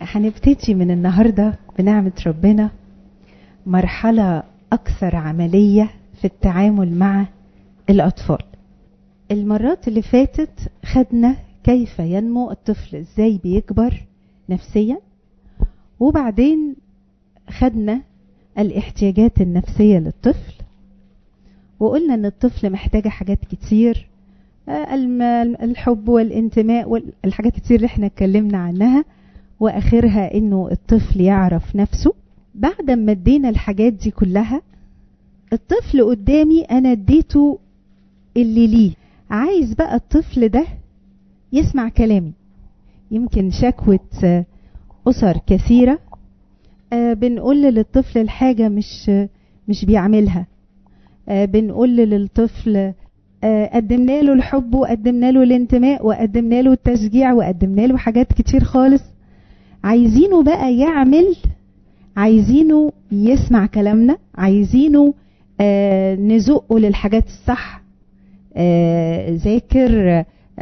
هنبتدي من النهارده بنعمة ربنا مرحلة أكثر عملية في التعامل مع الأطفال. المرات اللي فاتت خدنا كيف ينمو الطفل ازاي بيكبر نفسيا وبعدين خدنا الاحتياجات النفسية للطفل وقلنا ان الطفل محتاجة حاجات كتير الحب والانتماء والحاجات كتير اللي احنا اتكلمنا عنها واخرها انه الطفل يعرف نفسه بعد ما ادينا الحاجات دي كلها الطفل قدامي انا اديته اللي ليه عايز بقى الطفل ده يسمع كلامي يمكن شكوى أسر كثيرة بنقول للطفل الحاجة مش مش بيعملها بنقول للطفل قدمنا له الحب وقدمنا له الانتماء وقدمنا له التشجيع وقدمنا له حاجات كتير خالص عايزينه بقى يعمل عايزينه يسمع كلامنا عايزينه نزقه للحاجات الصح ذاكر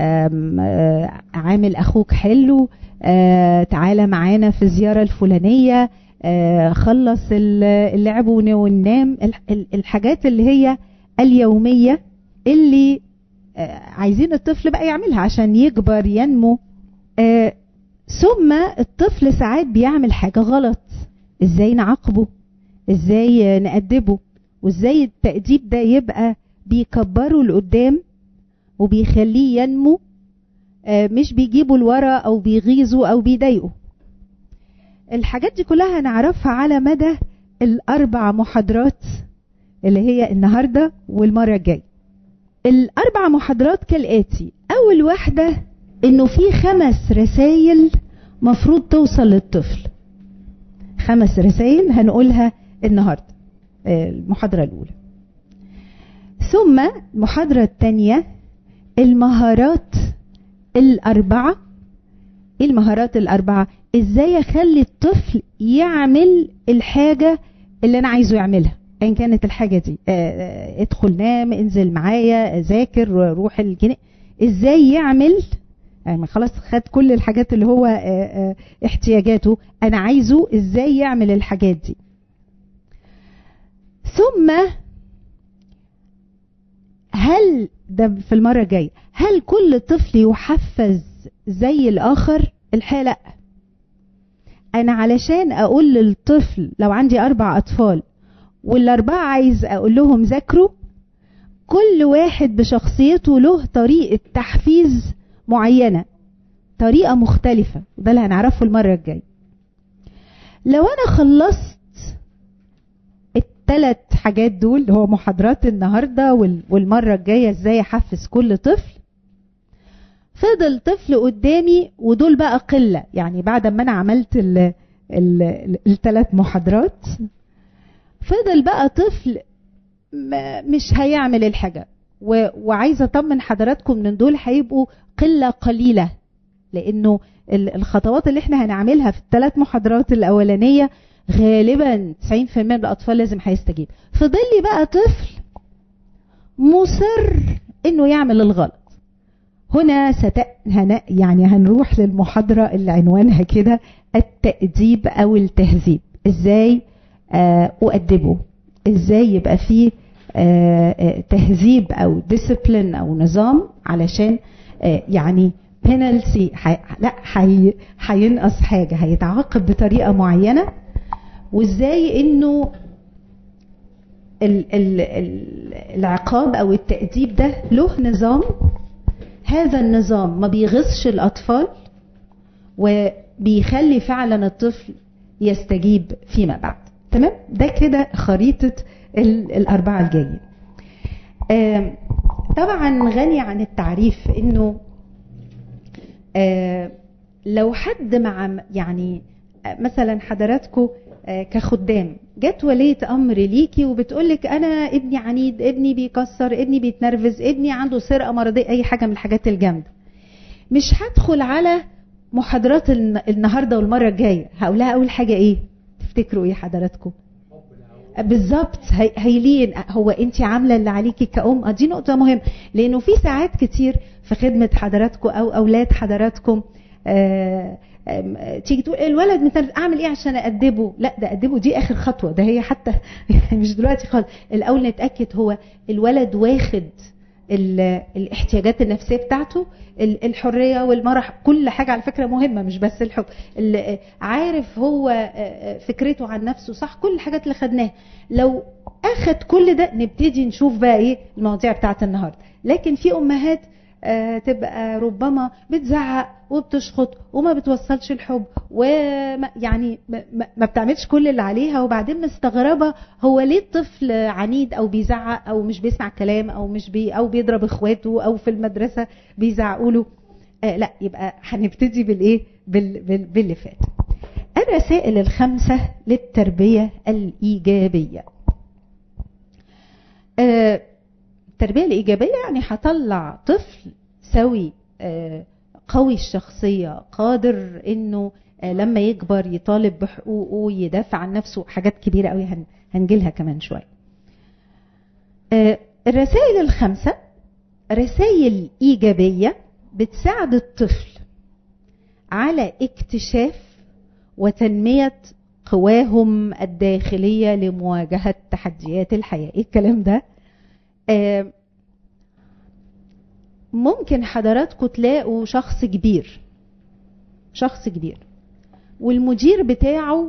عامل اخوك حلو تعالى معانا في الزياره الفلانيه خلص اللعب وننام الحاجات اللي هي اليوميه اللي عايزين الطفل بقى يعملها عشان يكبر ينمو ثم الطفل ساعات بيعمل حاجه غلط ازاي نعاقبه ازاي نأدبه وازاي التأديب ده يبقى بيكبره لقدام وبيخليه ينمو مش بيجيبه لورا او بيغيظه او بيضايقه الحاجات دي كلها هنعرفها على مدى الاربع محاضرات اللي هي النهارده والمره الجايه الاربع محاضرات كالاتي اول واحده انه في خمس رسائل مفروض توصل للطفل خمس رسائل هنقولها النهارده المحاضره الاولى ثم المحاضره الثانيه المهارات الأربعة ايه المهارات الأربعة ازاي اخلي الطفل يعمل الحاجة اللي انا عايزه يعملها ان كانت الحاجة دي اه ادخل نام انزل معايا ذاكر روح الجنيه ازاي يعمل يعني خلاص خد كل الحاجات اللي هو اه اه احتياجاته انا عايزه ازاي يعمل الحاجات دي ثم هل ده في المرة الجاية هل كل طفل يحفز زي الآخر الحقيقة لا أنا علشان أقول للطفل لو عندي أربع أطفال والأربعة عايز أقول لهم ذاكروا كل واحد بشخصيته له طريقة تحفيز معينة طريقة مختلفة وده اللي هنعرفه المرة الجاية لو أنا خلصت الثلاث حاجات دول اللي هو محاضرات النهارده والمره الجايه ازاي احفز كل طفل فضل طفل قدامي ودول بقى قله يعني بعد ما انا عملت الثلاث محاضرات فضل بقى طفل مش هيعمل الحاجه وعايزه اطمن حضراتكم من دول هيبقوا قله قليله لانه الخطوات اللي احنا هنعملها في الثلاث محاضرات الاولانيه غالبا 90% من الاطفال لازم هيستجيب فضل لي بقى طفل مصر انه يعمل الغلط هنا ست هن... يعني هنروح للمحاضرة اللي عنوانها كده التأديب أو التهذيب إزاي آه أؤدبه إزاي يبقى فيه آه آه تهذيب أو ديسيبلين أو نظام علشان آه يعني بينالتي حي... لا هينقص حي... حاجة هيتعاقب بطريقة معينة وازاي انه ال ال ال العقاب او التأديب ده له نظام هذا النظام ما بيغصش الاطفال وبيخلي فعلا الطفل يستجيب فيما بعد تمام ده كده خريطة الاربعة الجايين طبعا غني عن التعريف انه لو حد مع يعني مثلا حضراتكم كخدام جت ولية امر ليكي وبتقولك انا ابني عنيد ابني بيكسر ابني بيتنرفز ابني عنده سرقه مرضيه اي حاجه من الحاجات الجامده مش هدخل على محاضرات النهارده والمره الجايه هقول لها اول حاجه ايه تفتكروا ايه حضراتكم بالظبط هيلين هو انت عامله اللي عليكي كأم دي نقطه مهمه لانه في ساعات كتير في خدمه حضراتكم او اولاد حضراتكم آه تيجي تقول الولد متنرفز اعمل ايه عشان اادبه لا ده ادبه دي اخر خطوه ده هي حتى يعني مش دلوقتي خالص الاول نتاكد هو الولد واخد الاحتياجات النفسيه بتاعته الحريه والمرح كل حاجه على فكره مهمه مش بس الحب عارف هو فكرته عن نفسه صح كل الحاجات اللي خدناها لو اخد كل ده نبتدي نشوف بقى ايه المواضيع بتاعت النهارده لكن في امهات تبقى ربما بتزعق وبتشخط وما بتوصلش الحب ويعني ما بتعملش كل اللي عليها وبعدين مستغربه هو ليه الطفل عنيد او بيزعق او مش بيسمع كلام او مش بي او بيضرب اخواته او في المدرسه بيزعقوا له آه لا يبقى هنبتدي بالايه بال بال باللي فات الرسائل الخمسه للتربيه الايجابيه آه التربيه الايجابيه يعني هطلع طفل سوي قوي الشخصيه قادر انه لما يكبر يطالب بحقوقه يدافع عن نفسه حاجات كبيره قوي هنجيلها كمان شويه الرسائل الخمسه رسائل ايجابيه بتساعد الطفل على اكتشاف وتنميه قواهم الداخليه لمواجهه تحديات الحياه ايه الكلام ده ممكن حضراتكم تلاقوا شخص كبير شخص كبير والمدير بتاعه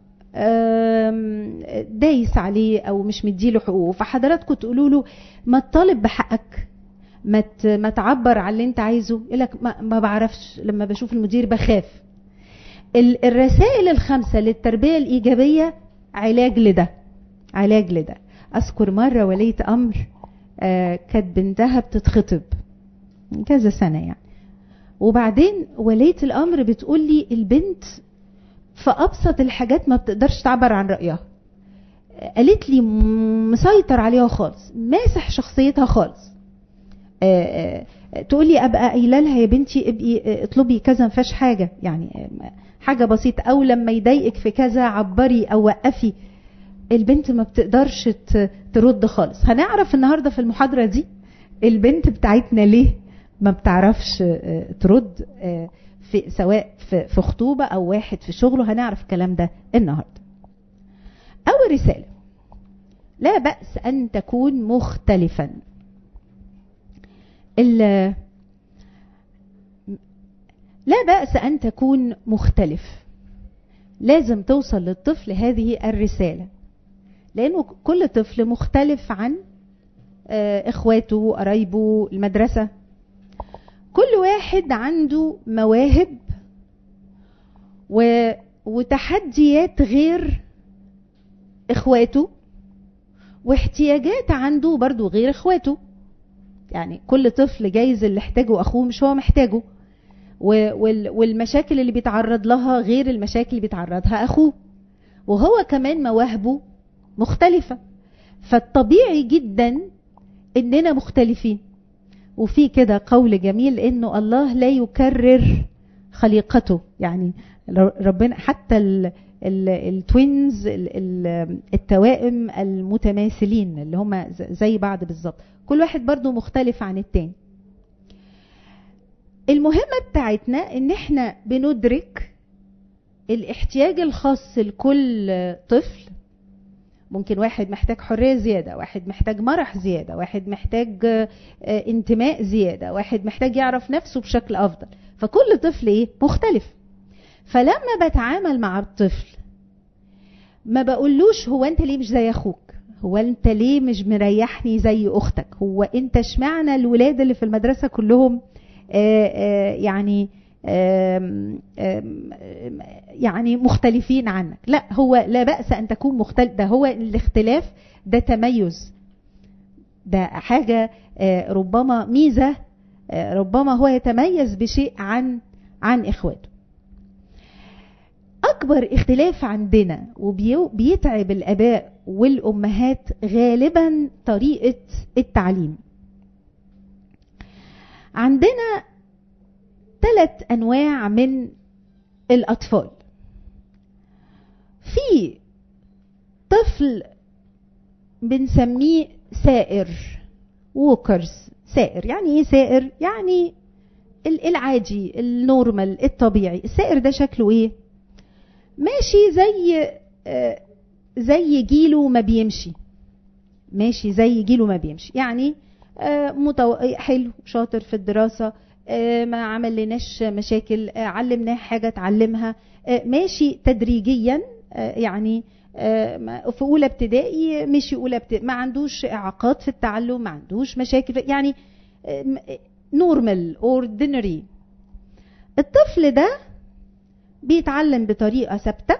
دايس عليه او مش مديله حقوقه فحضراتكم تقولوا له ما تطالب بحقك ما ما تعبر على اللي انت عايزه يقول لك ما, ما بعرفش لما بشوف المدير بخاف الرسائل الخمسه للتربيه الايجابيه علاج لده علاج لده اذكر مره وليه امر آه كانت بنتها بتتخطب كذا سنه يعني وبعدين وليه الامر بتقول لي البنت في ابسط الحاجات ما بتقدرش تعبر عن رايها قالت لي مسيطر عليها خالص ماسح شخصيتها خالص تقول لي ابقى قايله لها يا بنتي ابقي اطلبي كذا ما فيهاش حاجه يعني حاجه بسيطه او لما يضايقك في كذا عبري او وقفي البنت ما بتقدرش ترد خالص هنعرف النهارده في المحاضره دي البنت بتاعتنا ليه ما بتعرفش ترد في سواء في خطوبه او واحد في شغله هنعرف الكلام ده النهارده اول رساله لا باس ان تكون مختلفا لا باس ان تكون مختلف لازم توصل للطفل هذه الرساله لانه كل طفل مختلف عن اخواته قرايبه المدرسه كل واحد عنده مواهب و... وتحديات غير اخواته واحتياجات عنده برضو غير اخواته يعني كل طفل جايز اللي احتاجه اخوه مش هو محتاجه وال... والمشاكل اللي بيتعرض لها غير المشاكل اللي بيتعرضها اخوه وهو كمان مواهبه مختلفة فالطبيعي جدا اننا مختلفين وفي كده قول جميل انه الله لا يكرر خليقته يعني ربنا حتى التوينز التوائم المتماثلين اللي هم زي بعض بالظبط كل واحد برضو مختلف عن التاني المهمة بتاعتنا ان احنا بندرك الاحتياج الخاص لكل طفل ممكن واحد محتاج حرية زيادة واحد محتاج مرح زيادة واحد محتاج انتماء زيادة واحد محتاج يعرف نفسه بشكل أفضل فكل طفل ايه مختلف فلما بتعامل مع الطفل ما بقولوش هو انت ليه مش زي اخوك هو انت ليه مش مريحني زي اختك هو انت اشمعنى الولاد اللي في المدرسة كلهم آآ آآ يعني آآ يعني مختلفين عنك لا هو لا بأس أن تكون مختلف ده هو الاختلاف ده تميز ده حاجة ربما ميزة ربما هو يتميز بشيء عن عن إخواته أكبر اختلاف عندنا وبيتعب الآباء والأمهات غالبا طريقة التعليم عندنا ثلاث أنواع من الأطفال في طفل بنسميه سائر ووكرز سائر يعني ايه سائر يعني العادي النورمال الطبيعي السائر ده شكله ايه ماشي زي زي جيله ما بيمشي ماشي زي جيله ما بيمشي يعني متو... حلو شاطر في الدراسة ما عمل لناش مشاكل علمناه حاجة تعلمها ماشي تدريجيا يعني في اولى ابتدائي مشي اولى ابتدائي ما عندوش اعاقات في التعلم ما عندوش مشاكل يعني نورمال اوردينري الطفل ده بيتعلم بطريقه ثابته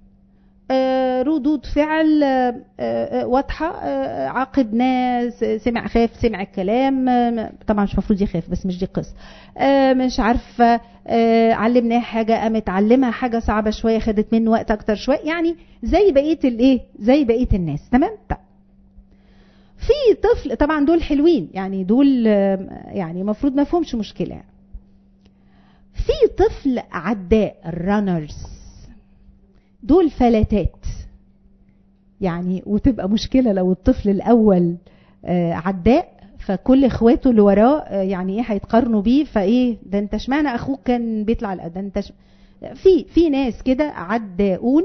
ردود فعل واضحه عاقبناه سمع خاف سمع الكلام طبعا مش المفروض يخاف بس مش دي القصه مش عارفه علمناه حاجه قامت علمها حاجه صعبه شويه خدت منه وقت اكتر شويه يعني زي بقيه الايه زي بقيه الناس تمام طيب في طفل طبعا دول حلوين يعني دول يعني المفروض ما فيهمش مشكله يعني. في طفل عداء الرانرز دول فلتات يعني وتبقى مشكلة لو الطفل الأول عداء فكل اخواته اللي وراه يعني ايه هيتقارنوا بيه فايه ده انت اشمعنى اخوك كان بيطلع ده انت ش... في في ناس كده عداؤون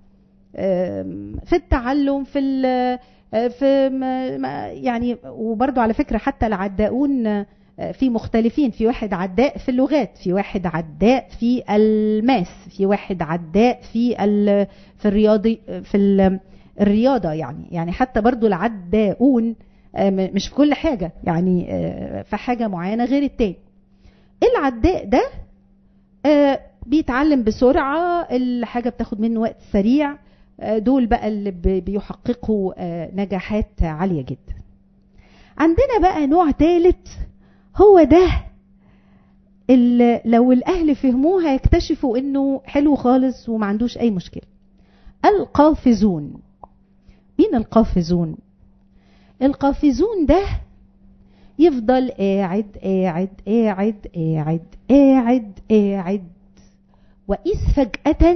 في التعلم في ال في يعني وبرضو على فكرة حتى العداؤون في مختلفين في واحد عداء في اللغات في واحد عداء في الماس في واحد عداء في ال في الرياضي في الرياضه يعني يعني حتى برضو العداؤون مش في كل حاجه يعني في حاجه معينه غير التاني العداء ده بيتعلم بسرعه الحاجه بتاخد منه وقت سريع دول بقى اللي بيحققوا نجاحات عاليه جدا عندنا بقى نوع ثالث هو ده اللي لو الاهل فهموه هيكتشفوا انه حلو خالص وما عندوش اي مشكله القافزون مين القافزون القافزون ده يفضل قاعد قاعد قاعد قاعد قاعد قاعد وإذ فجأة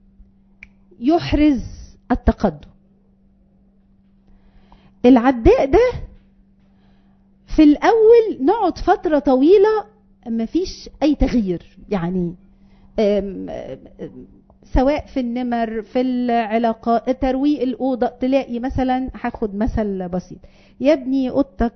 يحرز التقدم العداء ده في الأول نقعد فترة طويلة مفيش أي تغيير يعني أم أم سواء في النمر في العلاقات ترويق الأوضة تلاقي مثلا هاخد مثل بسيط يا ابني اوضتك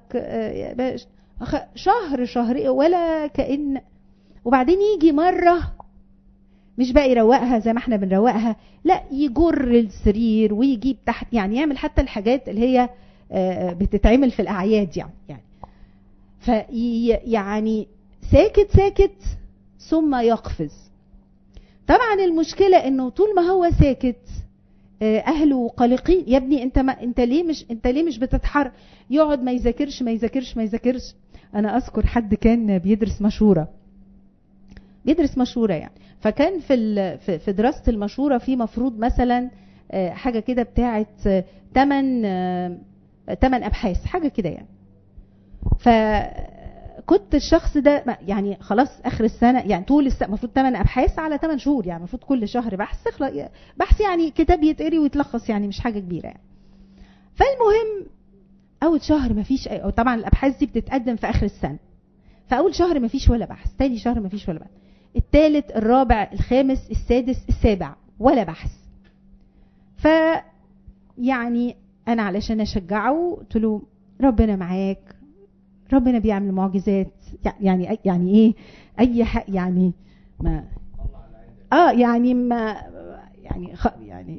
شهر شهر ولا كأن وبعدين يجي مرة مش بقى يروقها زي ما احنا بنروقها لا يجر السرير ويجيب تحت يعني يعمل حتى الحاجات اللي هي بتتعمل في الأعياد يعني يعني في يعني ساكت ساكت ثم يقفز طبعا المشكلة انه طول ما هو ساكت اهله قلقين يا ابني انت ما انت ليه مش انت ليه مش بتتحرك يقعد ما يذاكرش ما يذاكرش ما يذاكرش انا اذكر حد كان بيدرس مشوره بيدرس مشوره يعني فكان في في دراسه المشوره في مفروض مثلا حاجه كده بتاعه 8 8 ابحاث حاجه كده يعني ف كنت الشخص ده يعني خلاص اخر السنه يعني طول السنه المفروض 8 ابحاث على 8 شهور يعني المفروض كل شهر بحث بحث يعني كتاب يتقري ويتلخص يعني مش حاجه كبيره يعني فالمهم اول شهر ما فيش أي... طبعا الابحاث دي بتتقدم في اخر السنه فاول شهر ما فيش ولا بحث تاني شهر ما فيش ولا بحث الثالث الرابع الخامس السادس السابع ولا بحث ف يعني انا علشان اشجعه قلت له ربنا معاك ربنا بيعمل معجزات يعني يعني ايه اي حق يعني ما اه يعني ما يعني خ يعني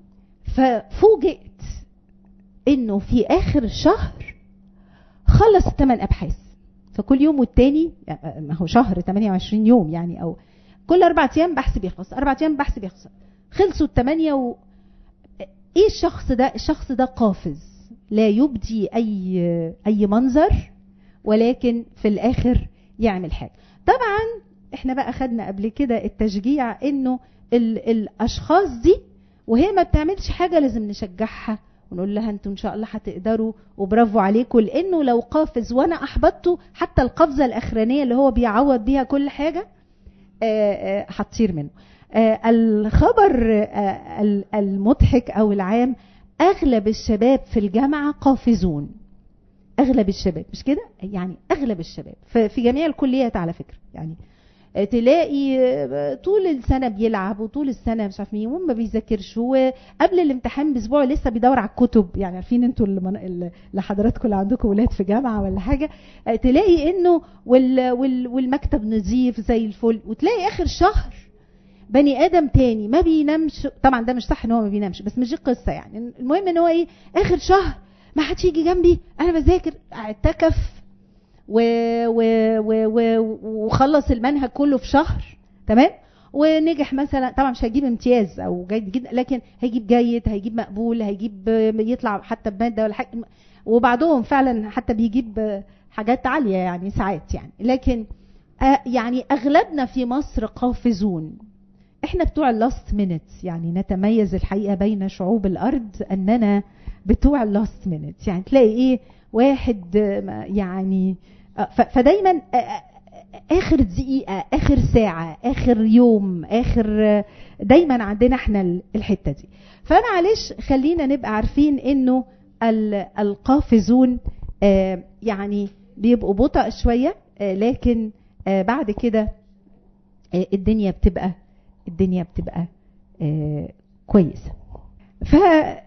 ففوجئت انه في اخر الشهر خلص الثمان ابحاث فكل يوم والتاني ما هو شهر 28 يوم يعني او كل اربع ايام بحث بيخلص اربع ايام بحث بيخلص خلصوا الثمانيه و... ايه الشخص ده الشخص ده قافز لا يبدي اي اي منظر ولكن في الاخر يعمل حاجه طبعا احنا بقى خدنا قبل كده التشجيع انه ال الاشخاص دي وهي ما بتعملش حاجه لازم نشجعها ونقول لها انتوا ان شاء الله هتقدروا وبرافو عليكم لانه لو قافز وانا احبطته حتى القفزه الاخرانيه اللي هو بيعوض بيها كل حاجه هتطير منه الخبر المضحك او العام اغلب الشباب في الجامعه قافزون اغلب الشباب مش كده يعني اغلب الشباب في جميع الكليات على فكره يعني تلاقي طول السنة بيلعب وطول السنة مش عارف مين وما بيذاكرش وقبل الامتحان باسبوع لسه بيدور على الكتب يعني عارفين انتوا اللي حضراتكم اللي عندكم ولاد في جامعة ولا حاجة تلاقي انه وال وال والمكتب نظيف زي الفل وتلاقي اخر شهر بني ادم تاني ما بينامش طبعا ده مش صح ان هو ما بينامش بس مش دي القصه يعني المهم ان هو ايه اخر شهر ما حدش يجي جنبي انا بذاكر اعتكف و... و... و... و... وخلص المنهج كله في شهر تمام ونجح مثلا طبعا مش هيجيب امتياز او جيد جدا لكن هيجيب جيد هيجيب مقبول هيجيب يطلع حتى بماده ولا حاجه وبعضهم فعلا حتى بيجيب حاجات عاليه يعني ساعات يعني لكن يعني اغلبنا في مصر قافزون احنا بتوع اللاست مينت يعني نتميز الحقيقه بين شعوب الارض اننا بتوع اللاست مينت يعني تلاقي ايه واحد يعني فدايما اخر دقيقه اخر ساعه اخر يوم اخر دايما عندنا احنا الحته دي فمعلش خلينا نبقى عارفين انه القافزون يعني بيبقوا بطأ شويه لكن بعد كده الدنيا بتبقى الدنيا بتبقى كويسه ف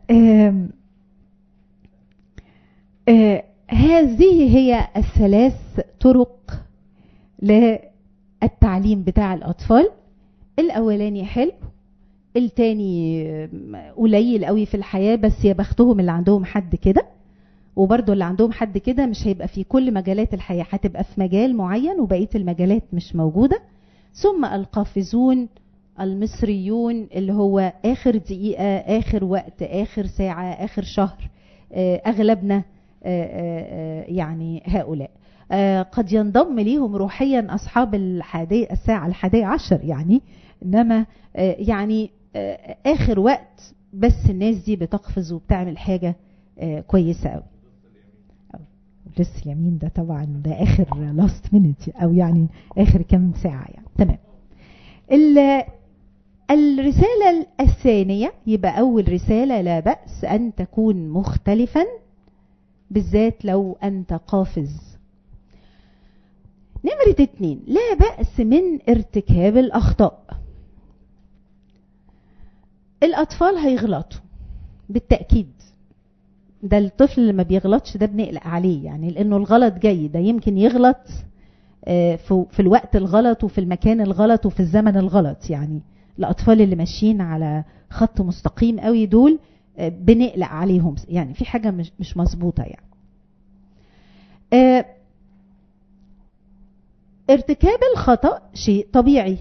هذه هي الثلاث طرق للتعليم بتاع الأطفال الأولاني حلو التاني قليل قوي في الحياة بس يا بختهم اللي عندهم حد كده وبرضه اللي عندهم حد كده مش هيبقى في كل مجالات الحياة هتبقى في مجال معين وبقية المجالات مش موجودة ثم القافزون المصريون اللي هو آخر دقيقة آخر وقت آخر ساعة آخر شهر أغلبنا يعني هؤلاء قد ينضم ليهم روحيا أصحاب الحادي الساعة الحادية عشر يعني إنما يعني آخر وقت بس الناس دي بتقفز وبتعمل حاجة كويسة قوي لسه اليمين ده طبعا ده آخر لاست مينيت أو يعني آخر كم ساعة يعني تمام الرسالة الثانية يبقى أول رسالة لا بأس أن تكون مختلفا بالذات لو أنت قافز نمرة اتنين لا بأس من ارتكاب الأخطاء الأطفال هيغلطوا بالتأكيد ده الطفل اللي ما بيغلطش ده بنقلق عليه يعني لأنه الغلط جاي ده يمكن يغلط في الوقت الغلط وفي المكان الغلط وفي الزمن الغلط يعني الأطفال اللي ماشيين على خط مستقيم قوي دول بنقلق عليهم يعني في حاجة مش, مش مظبوطة يعني اه ارتكاب الخطأ شيء طبيعي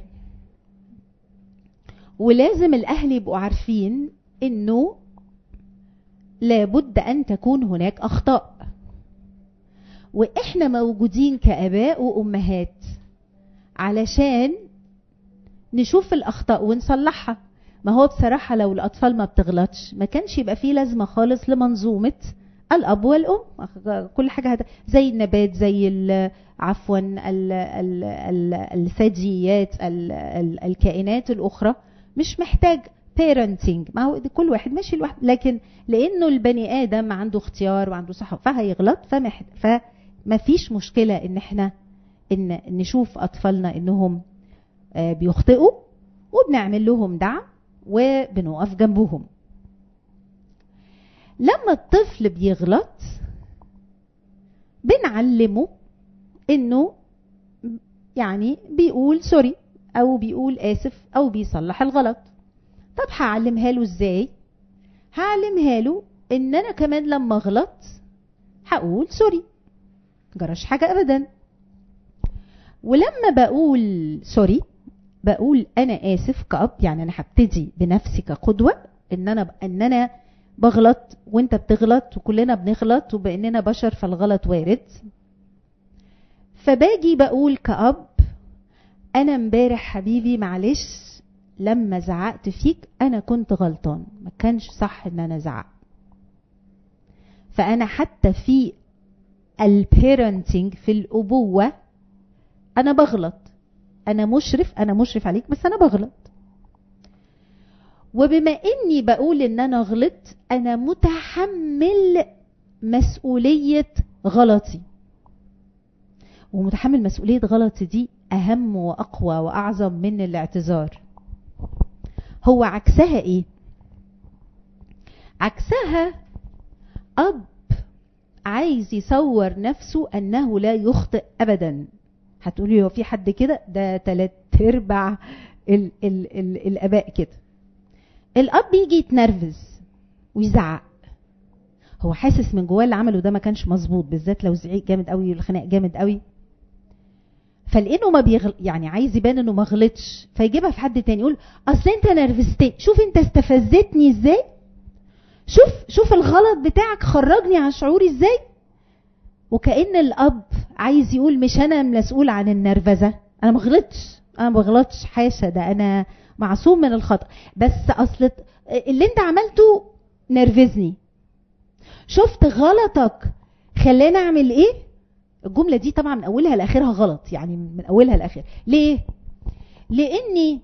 ولازم الأهل يبقوا عارفين انه لابد أن تكون هناك أخطاء وإحنا موجودين كأباء وأمهات علشان نشوف الأخطاء ونصلحها ما هو بصراحة لو الأطفال ما بتغلطش ما كانش يبقى فيه لازمة خالص لمنظومة الأب والأم كل حاجة هذا زي النبات زي عفوا الثدييات الكائنات الأخرى مش محتاج parenting ما هو كل واحد ماشي لوحده لكن لأنه البني آدم عنده اختيار وعنده صحة فهيغلط فمح فما فيش مشكلة إن احنا إن نشوف أطفالنا إنهم بيخطئوا وبنعمل لهم دعم وبنقف جنبهم لما الطفل بيغلط بنعلمه انه يعني بيقول سوري او بيقول اسف او بيصلح الغلط طب هعلمها له ازاي هعلمها له ان انا كمان لما اغلط هقول سوري جراش حاجة ابدا ولما بقول سوري بقول انا اسف كأب يعني انا هبتدي بنفسي كقدوة ان انا ان انا بغلط وانت بتغلط وكلنا بنغلط وباننا بشر فالغلط وارد فباجي بقول كأب انا امبارح حبيبي معلش لما زعقت فيك انا كنت غلطان ما كانش صح ان انا زعق فانا حتى في البيرنتنج في الابوه انا بغلط انا مشرف انا مشرف عليك بس انا بغلط وبما اني بقول ان انا غلطت انا متحمل مسؤولية غلطي ومتحمل مسؤولية غلطي دي أهم وأقوى وأعظم من الاعتذار هو عكسها إيه عكسها أب عايز يصور نفسه أنه لا يخطئ أبدا هتقولي هو في حد كده ده تلات ارباع ال ال ال الاباء كده الاب يجي يتنرفز ويزعق هو حاسس من جواه اللي عمله ده ما كانش مظبوط بالذات لو زعيق جامد قوي والخناق جامد قوي فلانه ما بيغل يعني عايز يبان انه ما غلطش فيجيبها في حد تاني يقول اصل انت نرفزتني شوف انت استفزتني ازاي شوف شوف الغلط بتاعك خرجني عن شعوري ازاي وكأن الأب عايز يقول مش أنا مسؤول عن النرفزة أنا ما غلطش أنا ما غلطش حاشا ده أنا معصوم من الخطأ بس أصل اللي أنت عملته نرفزني شفت غلطك خلاني أعمل إيه الجملة دي طبعا من أولها لآخرها غلط يعني من أولها لآخرها ليه لأني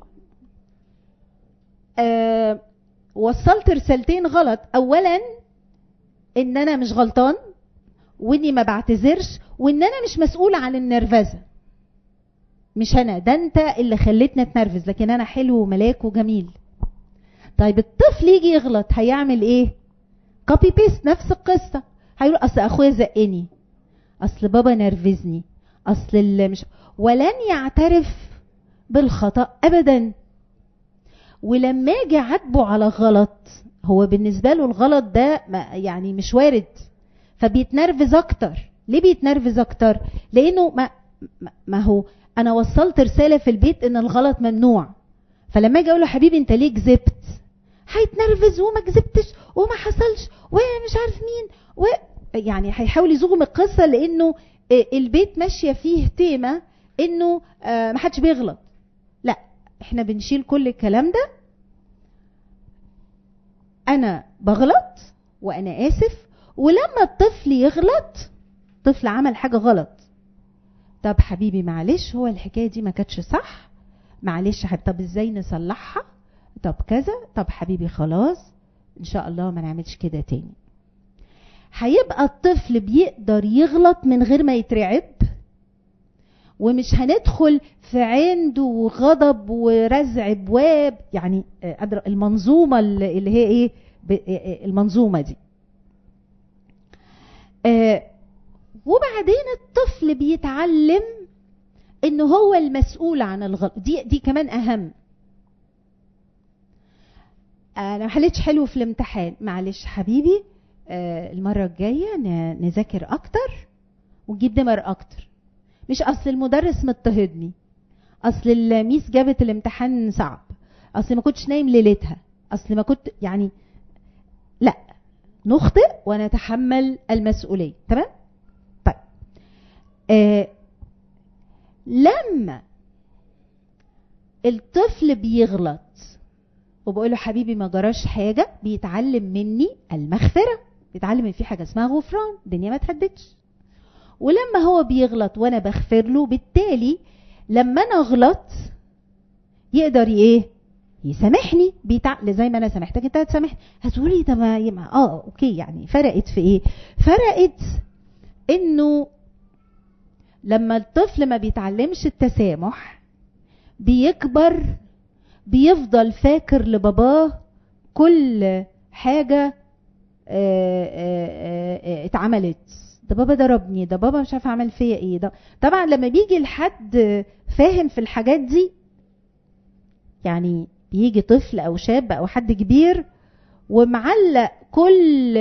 آه وصلت رسالتين غلط أولا إن أنا مش غلطان واني ما بعتذرش وان انا مش مسؤولة عن النرفزة مش انا ده انت اللي خليتني اتنرفز لكن انا حلو وملاك وجميل طيب الطفل يجي يغلط هيعمل ايه كوبي بيست نفس القصة هيقول اصل اخويا زقني اصل بابا نرفزني اصل اللي مش ولن يعترف بالخطأ ابدا ولما اجي عاتبه على غلط هو بالنسبة له الغلط ده يعني مش وارد فبيتنرفز اكتر ليه بيتنرفز اكتر لانه ما ما هو انا وصلت رساله في البيت ان الغلط ممنوع فلما اجي اقول له حبيبي انت ليه كذبت هيتنرفز وما كذبتش وما حصلش ومش عارف مين و يعني هيحاول يزوغ من القصه لانه البيت ماشيه فيه تيمه انه ما حدش بيغلط لا احنا بنشيل كل الكلام ده انا بغلط وانا اسف ولما الطفل يغلط طفل عمل حاجه غلط طب حبيبي معلش هو الحكايه دي ما كانتش صح معلش حبيبي طب ازاي نصلحها طب كذا طب حبيبي خلاص ان شاء الله ما نعملش كده تاني هيبقى الطفل بيقدر يغلط من غير ما يترعب ومش هندخل في عند وغضب ورزع ابواب يعني المنظومه اللي هي ايه المنظومه دي آه وبعدين الطفل بيتعلم ان هو المسؤول عن الغلط دي دي كمان اهم انا ما حلتش حلو في الامتحان معلش حبيبي آه المره الجايه نذاكر اكتر ونجيب نمر اكتر مش اصل المدرس مضطهدني اصل الميس جابت الامتحان صعب اصل ما كنتش نايم ليلتها اصل ما كنت يعني لا نخطئ ونتحمل المسؤولية تمام طيب آه لما الطفل بيغلط وبقول له حبيبي ما جراش حاجة بيتعلم مني المغفرة بيتعلم ان في حاجة اسمها غفران الدنيا ما تهدتش ولما هو بيغلط وانا بغفر له بالتالي لما انا اغلط يقدر ايه يسامحني بيتع... زي ما انا سامحتك انت هتسامحني هتقولي ده ما اه اوكي يعني فرقت في ايه فرقت انه لما الطفل ما بيتعلمش التسامح بيكبر بيفضل فاكر لباباه كل حاجة اتعملت ده بابا ضربني ده بابا مش عارف عمل فيا ايه ده طبعا لما بيجي لحد فاهم في الحاجات دي يعني يجي طفل او شاب او حد كبير ومعلق كل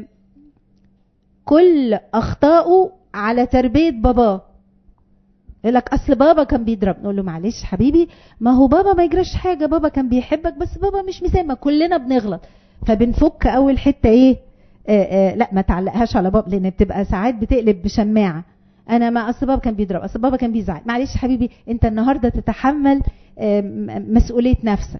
كل اخطائه على تربيه باباه يقول لك اصل بابا كان بيضرب نقول له معلش حبيبي ما هو بابا ما يجراش حاجه بابا كان بيحبك بس بابا مش مسامح كلنا بنغلط فبنفك اول حته ايه آآ آآ لا ما تعلقهاش على بابا لان بتبقى ساعات بتقلب بشماعه انا ما اصل بابا كان بيضرب اصل بابا كان بيزعل معلش حبيبي انت النهارده تتحمل مسؤوليه نفسك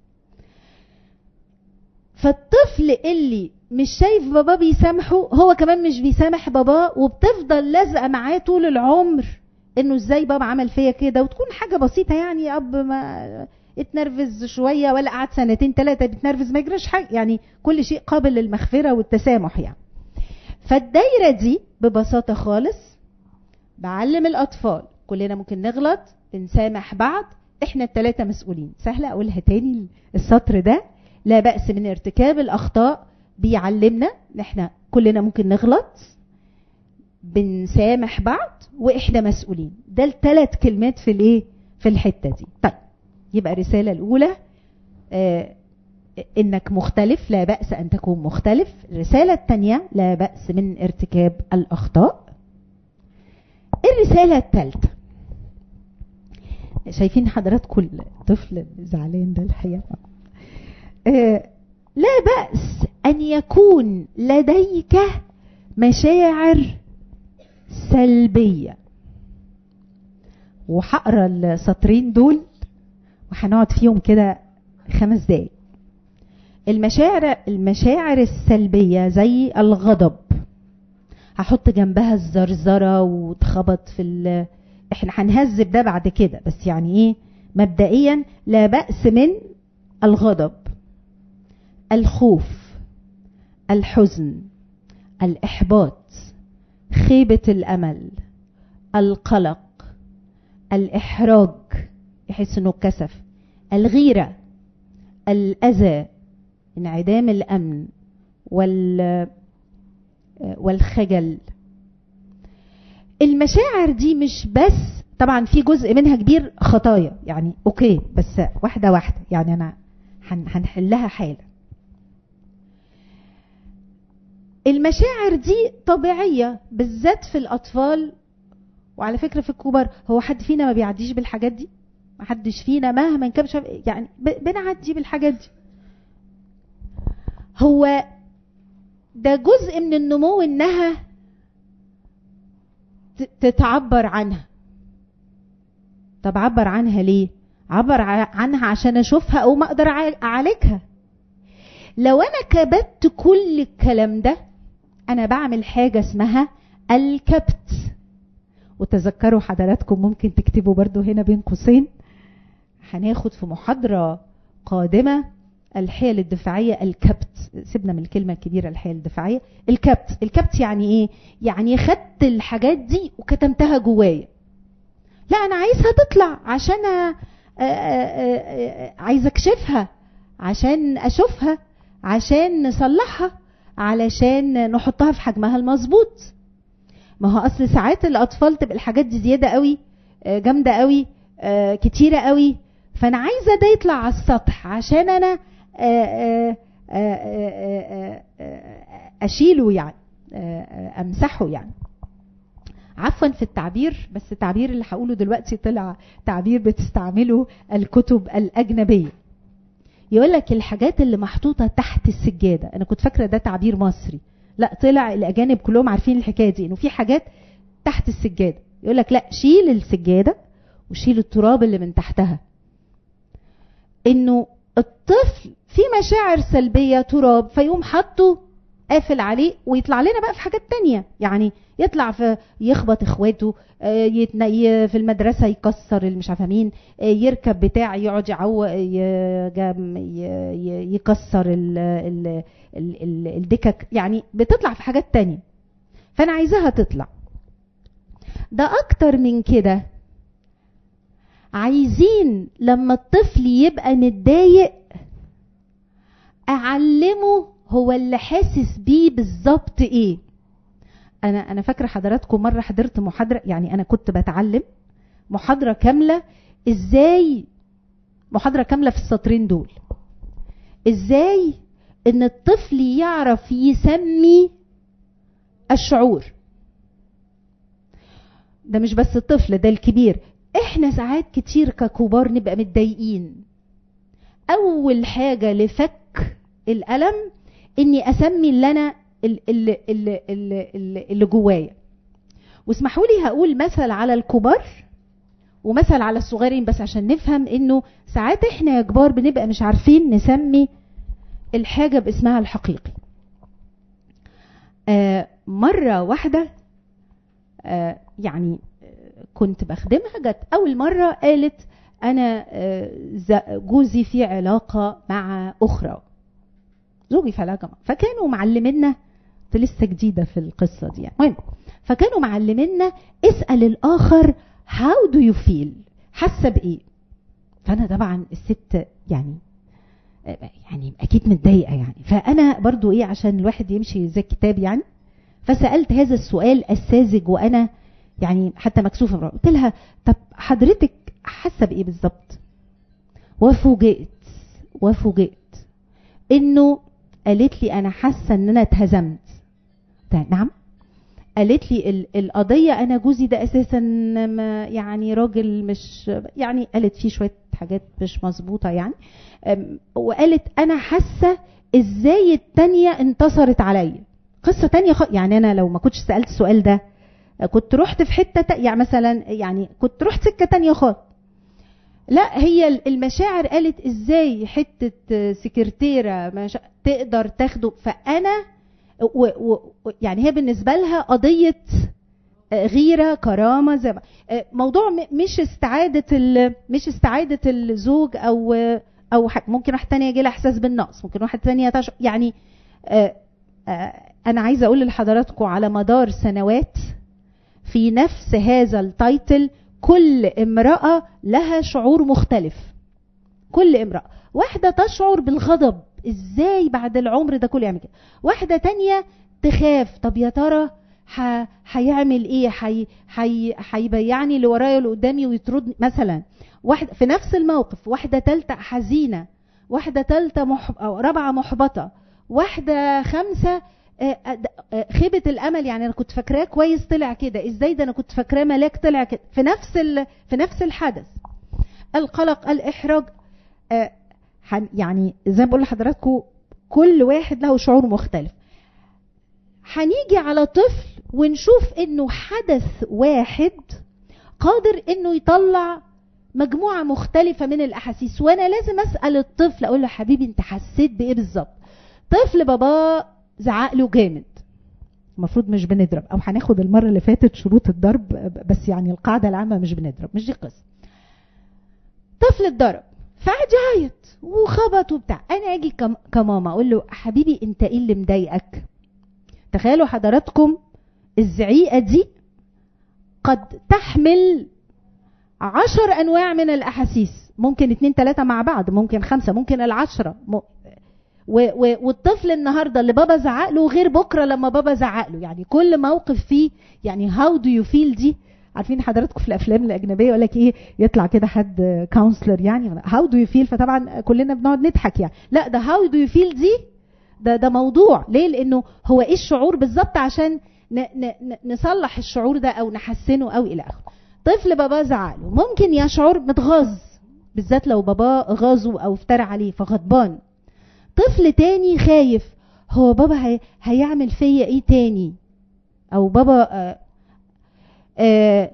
فالطفل اللي مش شايف باباه بيسامحه هو كمان مش بيسامح باباه وبتفضل لازقه معاه طول العمر انه ازاي بابا عمل فيا كده وتكون حاجه بسيطه يعني اب ما اتنرفز شويه ولا قعد سنتين ثلاثه بيتنرفز ما يجراش حاجه يعني كل شيء قابل للمغفره والتسامح يعني فالدايره دي ببساطة خالص بعلم الأطفال كلنا ممكن نغلط بنسامح بعض احنا التلاتة مسؤولين سهلة اقولها تاني السطر ده لا بأس من ارتكاب الأخطاء بيعلمنا ان احنا كلنا ممكن نغلط بنسامح بعض واحنا مسؤولين ده الثلاث كلمات في الايه في الحته دي طيب يبقى الرساله الاولى آه انك مختلف لا باس ان تكون مختلف الرساله الثانيه لا باس من ارتكاب الاخطاء الرساله الثالثه شايفين حضراتكم الطفل زعلان ده الحقيقه آه لا باس ان يكون لديك مشاعر سلبيه وهقرا السطرين دول وهنقعد فيهم كده خمس دقايق المشاعر المشاعر السلبيه زي الغضب هحط جنبها الزرزره وتخبط في ال... احنا هنهذب ده بعد كده بس يعني ايه مبدئيا لا باس من الغضب الخوف الحزن الاحباط خيبه الامل القلق الاحراج يحس انه كسف الغيره الاذى انعدام الامن وال والخجل المشاعر دي مش بس طبعا في جزء منها كبير خطايا يعني اوكي بس واحده واحده يعني انا هنحلها حالا المشاعر دي طبيعيه بالذات في الاطفال وعلى فكره في الكبار هو حد فينا ما بيعديش بالحاجات دي ما حدش فينا مهما كان يعني بنعدي بالحاجات دي هو ده جزء من النمو انها تتعبر عنها طب عبر عنها ليه عبر عنها عشان اشوفها او ما اقدر اعالجها لو انا كبت كل الكلام ده انا بعمل حاجه اسمها الكبت وتذكروا حضراتكم ممكن تكتبوا برضو هنا بين قوسين هناخد في محاضره قادمه الحيل الدفاعية الكبت سيبنا من الكلمة الكبيرة الحيل الدفاعية الكبت الكبت يعني ايه يعني خدت الحاجات دي وكتمتها جوايا لا انا عايزها تطلع عشان عايزه اكشفها عشان اشوفها عشان نصلحها علشان نحطها في حجمها المظبوط ما هو اصل ساعات الاطفال تبقى الحاجات دي زياده قوي جامده قوي كتيره قوي فانا عايزه ده يطلع على السطح عشان انا اشيله يعني امسحه يعني عفوا في التعبير بس التعبير اللي هقوله دلوقتي طلع تعبير بتستعمله الكتب الاجنبيه يقول لك الحاجات اللي محطوطه تحت السجاده انا كنت فاكره ده تعبير مصري لا طلع الاجانب كلهم عارفين الحكايه دي انه في حاجات تحت السجاده يقول لك لا شيل السجاده وشيل التراب اللي من تحتها انه الطفل في مشاعر سلبية تراب فيقوم حطه قافل عليه ويطلع لنا بقى في حاجات تانية يعني يطلع في يخبط اخواته في المدرسة يكسر مش عارفة مين يركب بتاع يقعد يعو يكسر الدكك يعني بتطلع في حاجات تانية فانا عايزاها تطلع ده اكتر من كده عايزين لما الطفل يبقى متضايق اعلمه هو اللي حاسس بيه بالظبط ايه انا انا فاكره حضراتكم مره حضرت محاضره يعني انا كنت بتعلم محاضره كامله ازاي محاضره كامله في السطرين دول ازاي ان الطفل يعرف يسمي الشعور ده مش بس الطفل ده الكبير احنا ساعات كتير ككبار نبقى متضايقين اول حاجة لفك الالم اني اسمي اللي انا اللي, اللي, اللي, اللي جوايا واسمحوا لي هقول مثل على الكبار ومثل على الصغيرين بس عشان نفهم انه ساعات احنا يا كبار بنبقى مش عارفين نسمي الحاجة باسمها الحقيقي آه مرة واحدة آه يعني كنت بخدمها جت اول مره قالت انا جوزي في علاقه مع اخرى زوجي في علاقه فكانوا معلمينا كنت لسه جديده في القصه دي يعني المهم فكانوا معلمينا اسال الاخر how do you feel حاسه بايه فانا طبعا الست يعني يعني اكيد متضايقه يعني فانا برضو ايه عشان الواحد يمشي زي الكتاب يعني فسالت هذا السؤال الساذج وانا يعني حتى مكسوفه قلت لها طب حضرتك حاسه بايه بالظبط وفوجئت وفوجئت انه قالت لي انا حاسه ان انا اتهزمت نعم قالت لي القضيه انا جوزي ده اساسا ما يعني راجل مش يعني قالت فيه شويه حاجات مش مظبوطه يعني وقالت انا حاسه ازاي التانية انتصرت عليا قصه تانية خ... يعني انا لو ما كنتش سالت السؤال ده كنت رحت في حته ت... يعني مثلا يعني كنت رحت سكه تانية خالص لا هي المشاعر قالت ازاي حته سكرتيره مش... تقدر تاخده فانا و... و... يعني هي بالنسبه لها قضيه غيره كرامه زي ما موضوع مش استعاده ال... مش استعاده الزوج او او ممكن واحد تاني يجي لها احساس بالنقص ممكن واحد تاني يتش... يعني انا عايزه اقول لحضراتكم على مدار سنوات في نفس هذا التايتل كل امراه لها شعور مختلف كل امراه واحده تشعر بالغضب ازاي بعد العمر ده كله يعمل كده واحده تانية تخاف طب يا ترى هيعمل ايه هيبيعني حي... اللي ورايا واللي قدامي ويطردني مثلا واحد في نفس الموقف واحده ثالثه حزينه واحده ثالثه محب... او رابعه محبطه واحده خمسه خيبه الامل يعني انا كنت فاكراه كويس طلع كده ازاي ده انا كنت فاكراه ملاك طلع كده في نفس ال... في نفس الحدث القلق الاحراج يعني زي ما بقول لحضراتكم كل واحد له شعور مختلف هنيجي على طفل ونشوف انه حدث واحد قادر انه يطلع مجموعه مختلفه من الاحاسيس وانا لازم اسال الطفل اقول له حبيبي انت حسيت بايه بالظبط طفل باباه زعق له جامد المفروض مش بنضرب او هناخد المره اللي فاتت شروط الضرب بس يعني القاعده العامه مش بنضرب مش دي قصه طفل اتضرب فقعد يعيط وخبط وبتاع انا اجي كماما اقول له حبيبي انت ايه اللي مضايقك تخيلوا حضراتكم الزعيقه دي قد تحمل عشر انواع من الاحاسيس ممكن اتنين تلاتة مع بعض ممكن خمسة ممكن العشرة م... و... و... والطفل النهارده اللي بابا زعق له غير بكره لما بابا زعق له يعني كل موقف فيه يعني هاو دو يو فيل دي عارفين حضراتكم في الافلام الاجنبيه يقول لك ايه يطلع كده حد كونسلر يعني هاو دو يو فيل فطبعا كلنا بنقعد نضحك يعني لا ده هاو دو يو فيل دي ده ده موضوع ليه لانه هو ايه الشعور بالظبط عشان ن... ن... نصلح الشعور ده او نحسنه او الى اخره طفل باباه زعق له ممكن يشعر متغاظ بالذات لو باباه غاظه او افترى عليه فغضبان طفل تاني خايف هو بابا هي... هيعمل فيا ايه تاني او بابا آآ آآ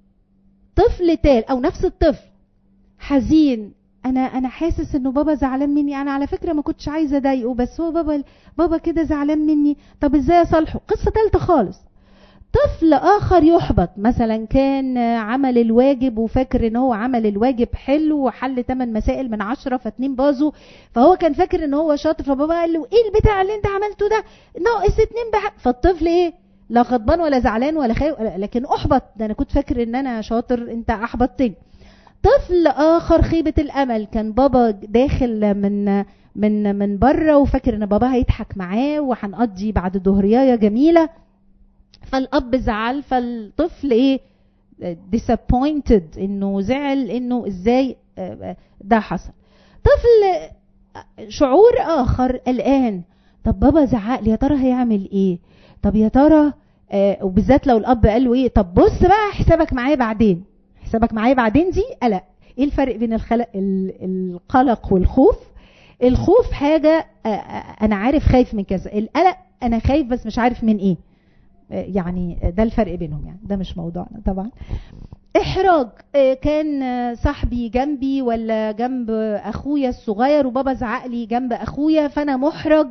طفل تال او نفس الطفل حزين انا انا حاسس انه بابا زعلان مني انا على فكره ما كنتش عايزه اضايقه بس هو بابا بابا كده زعلان مني طب ازاي اصالحه قصه ثالثه خالص طفل اخر يحبط مثلا كان عمل الواجب وفاكر ان هو عمل الواجب حلو وحل 8 مسائل من 10 فاتنين باظوا فهو كان فاكر ان هو شاطر فبابا قال له ايه البتاع اللي انت عملته ده ناقص اتنين بح... فالطفل ايه لا غضبان ولا زعلان ولا خايف لكن احبط ده انا كنت فاكر ان انا شاطر انت احبطتني طفل اخر خيبه الامل كان بابا داخل من من من بره وفاكر ان بابا هيضحك معاه وهنقضي بعد ظهريايه جميله فالاب زعل فالطفل ايه disappointed انه زعل انه ازاي ده حصل طفل شعور اخر الان طب بابا زعق لي يا ترى هيعمل ايه طب يا ترى آه وبالذات لو الاب قال له ايه طب بص بقى حسابك معايا بعدين حسابك معايا بعدين دي قلق ايه الفرق بين الخلق القلق والخوف الخوف حاجه آه انا عارف خايف من كذا القلق انا خايف بس مش عارف من ايه يعني ده الفرق بينهم يعني ده مش موضوعنا طبعا احراج كان صاحبي جنبي ولا جنب اخويا الصغير وبابا زعق لي جنب اخويا فانا محرج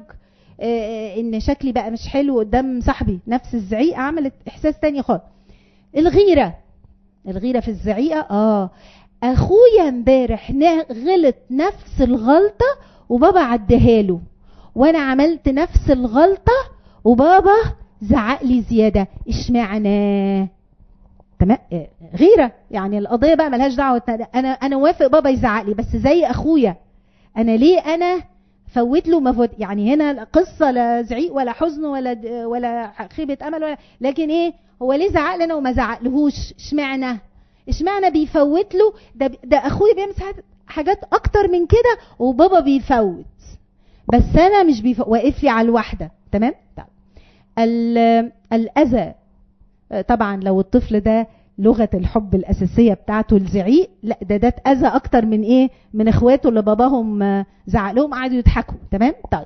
ان شكلي بقى مش حلو قدام صاحبي نفس الزعيقه عملت احساس تاني خالص الغيره الغيره في الزعيقه اه اخويا امبارح غلط نفس الغلطه وبابا عدها له وانا عملت نفس الغلطه وبابا زعق لي زياده اشمعنى تمام آه، غيره يعني القضيه بقى ملهاش دعوه انا انا وافق بابا يزعق لي بس زي اخويا انا ليه انا فوت له مفوت يعني هنا قصه لا زعيق ولا حزن ولا د- ولا خيبه امل ولا لكن ايه هو ليه زعق لي انا وما زعقلهوش اشمعنى اشمعنى بيفوت له ده ده اخويا بيعمل ساعات- حاجات اكتر من كده وبابا بيفوت بس انا مش بيفوت واقف لي على الواحده تمام طيب ال- الاذى آه، طبعا لو الطفل ده لغه الحب الاساسيه بتاعته الزعيق لا ده ده اتاذى اكتر من ايه من اخواته اللي باباهم آه، زعق لهم قعدوا يضحكوا تمام طيب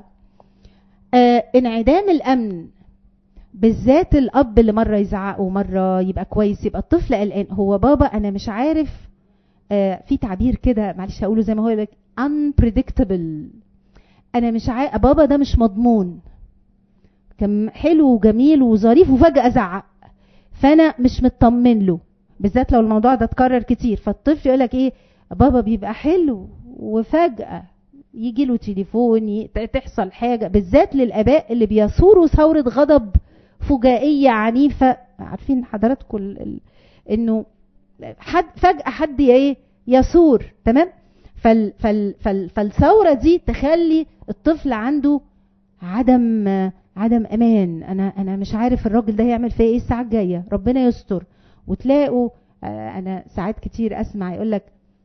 آه انعدام الامن بالذات الاب اللي مره يزعق ومره يبقى كويس يبقى الطفل قلقان هو بابا انا مش عارف آه في تعبير كده معلش هقوله زي ما هو لك unpredictable انا مش عارف بابا ده مش مضمون كان حلو وجميل وظريف وفجاه زعق فانا مش مطمن له بالذات لو الموضوع ده اتكرر كتير فالطفل يقول لك ايه بابا بيبقى حلو وفجاه يجي له تليفون ي- تحصل حاجه بالذات للاباء اللي بيثوروا ثوره غضب فجائيه عنيفه عارفين حضراتكم ال- ال- انه حد فجاه حد ايه يثور تمام فال فال فال فالثوره دي تخلي الطفل عنده عدم عدم امان انا انا مش عارف الراجل ده هيعمل فيا ايه الساعه الجايه ربنا يستر وتلاقوا آه، انا ساعات كتير اسمع يقول لك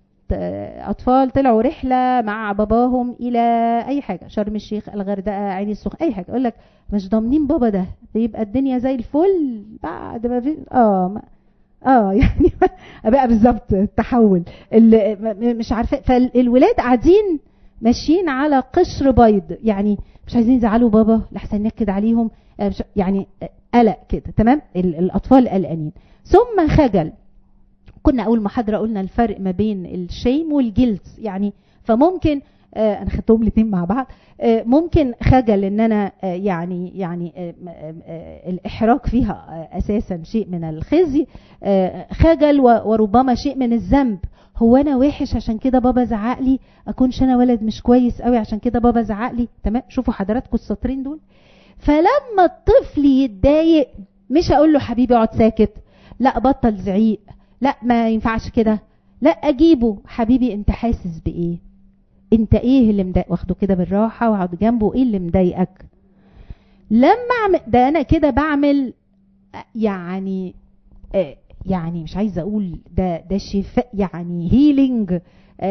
اطفال طلعوا رحله مع باباهم الى اي حاجه شرم الشيخ الغردقه عين السخنه اي حاجه يقول لك مش ضامنين بابا ده بيبقى الدنيا زي الفل بعد ما في اه ما اه يعني بقى بالظبط التحول اللي م- مش عارفه فالولاد قاعدين ماشيين على قشر بيض يعني مش عايزين يزعلوا بابا لحسن نكد عليهم آه، مش- يعني آه، قلق كده تمام ال- الاطفال قلقانين ثم خجل كنا اول محاضره قلنا الفرق ما بين الشيم والجلد يعني فممكن آه انا خدتهم الاثنين مع بعض آه ممكن خجل ان انا آه يعني يعني آه آه آه الاحراج فيها آه اساسا شيء من الخزي آه خجل و- وربما شيء من الذنب هو انا وحش عشان كده بابا زعق لي اكونش انا ولد مش كويس قوي عشان كده بابا زعق لي تمام شوفوا حضراتكم السطرين دول فلما الطفل يتضايق مش اقول له حبيبي اقعد ساكت لا بطل زعيق لا ما ينفعش كده لا اجيبه حبيبي انت حاسس بايه انت ايه اللي مضايق واخده كده بالراحه واقعد جنبه ايه اللي مضايقك لما اعمل ده انا كده بعمل يعني آه، يعني مش عايزه اقول ده ده شفاء يعني هيلينج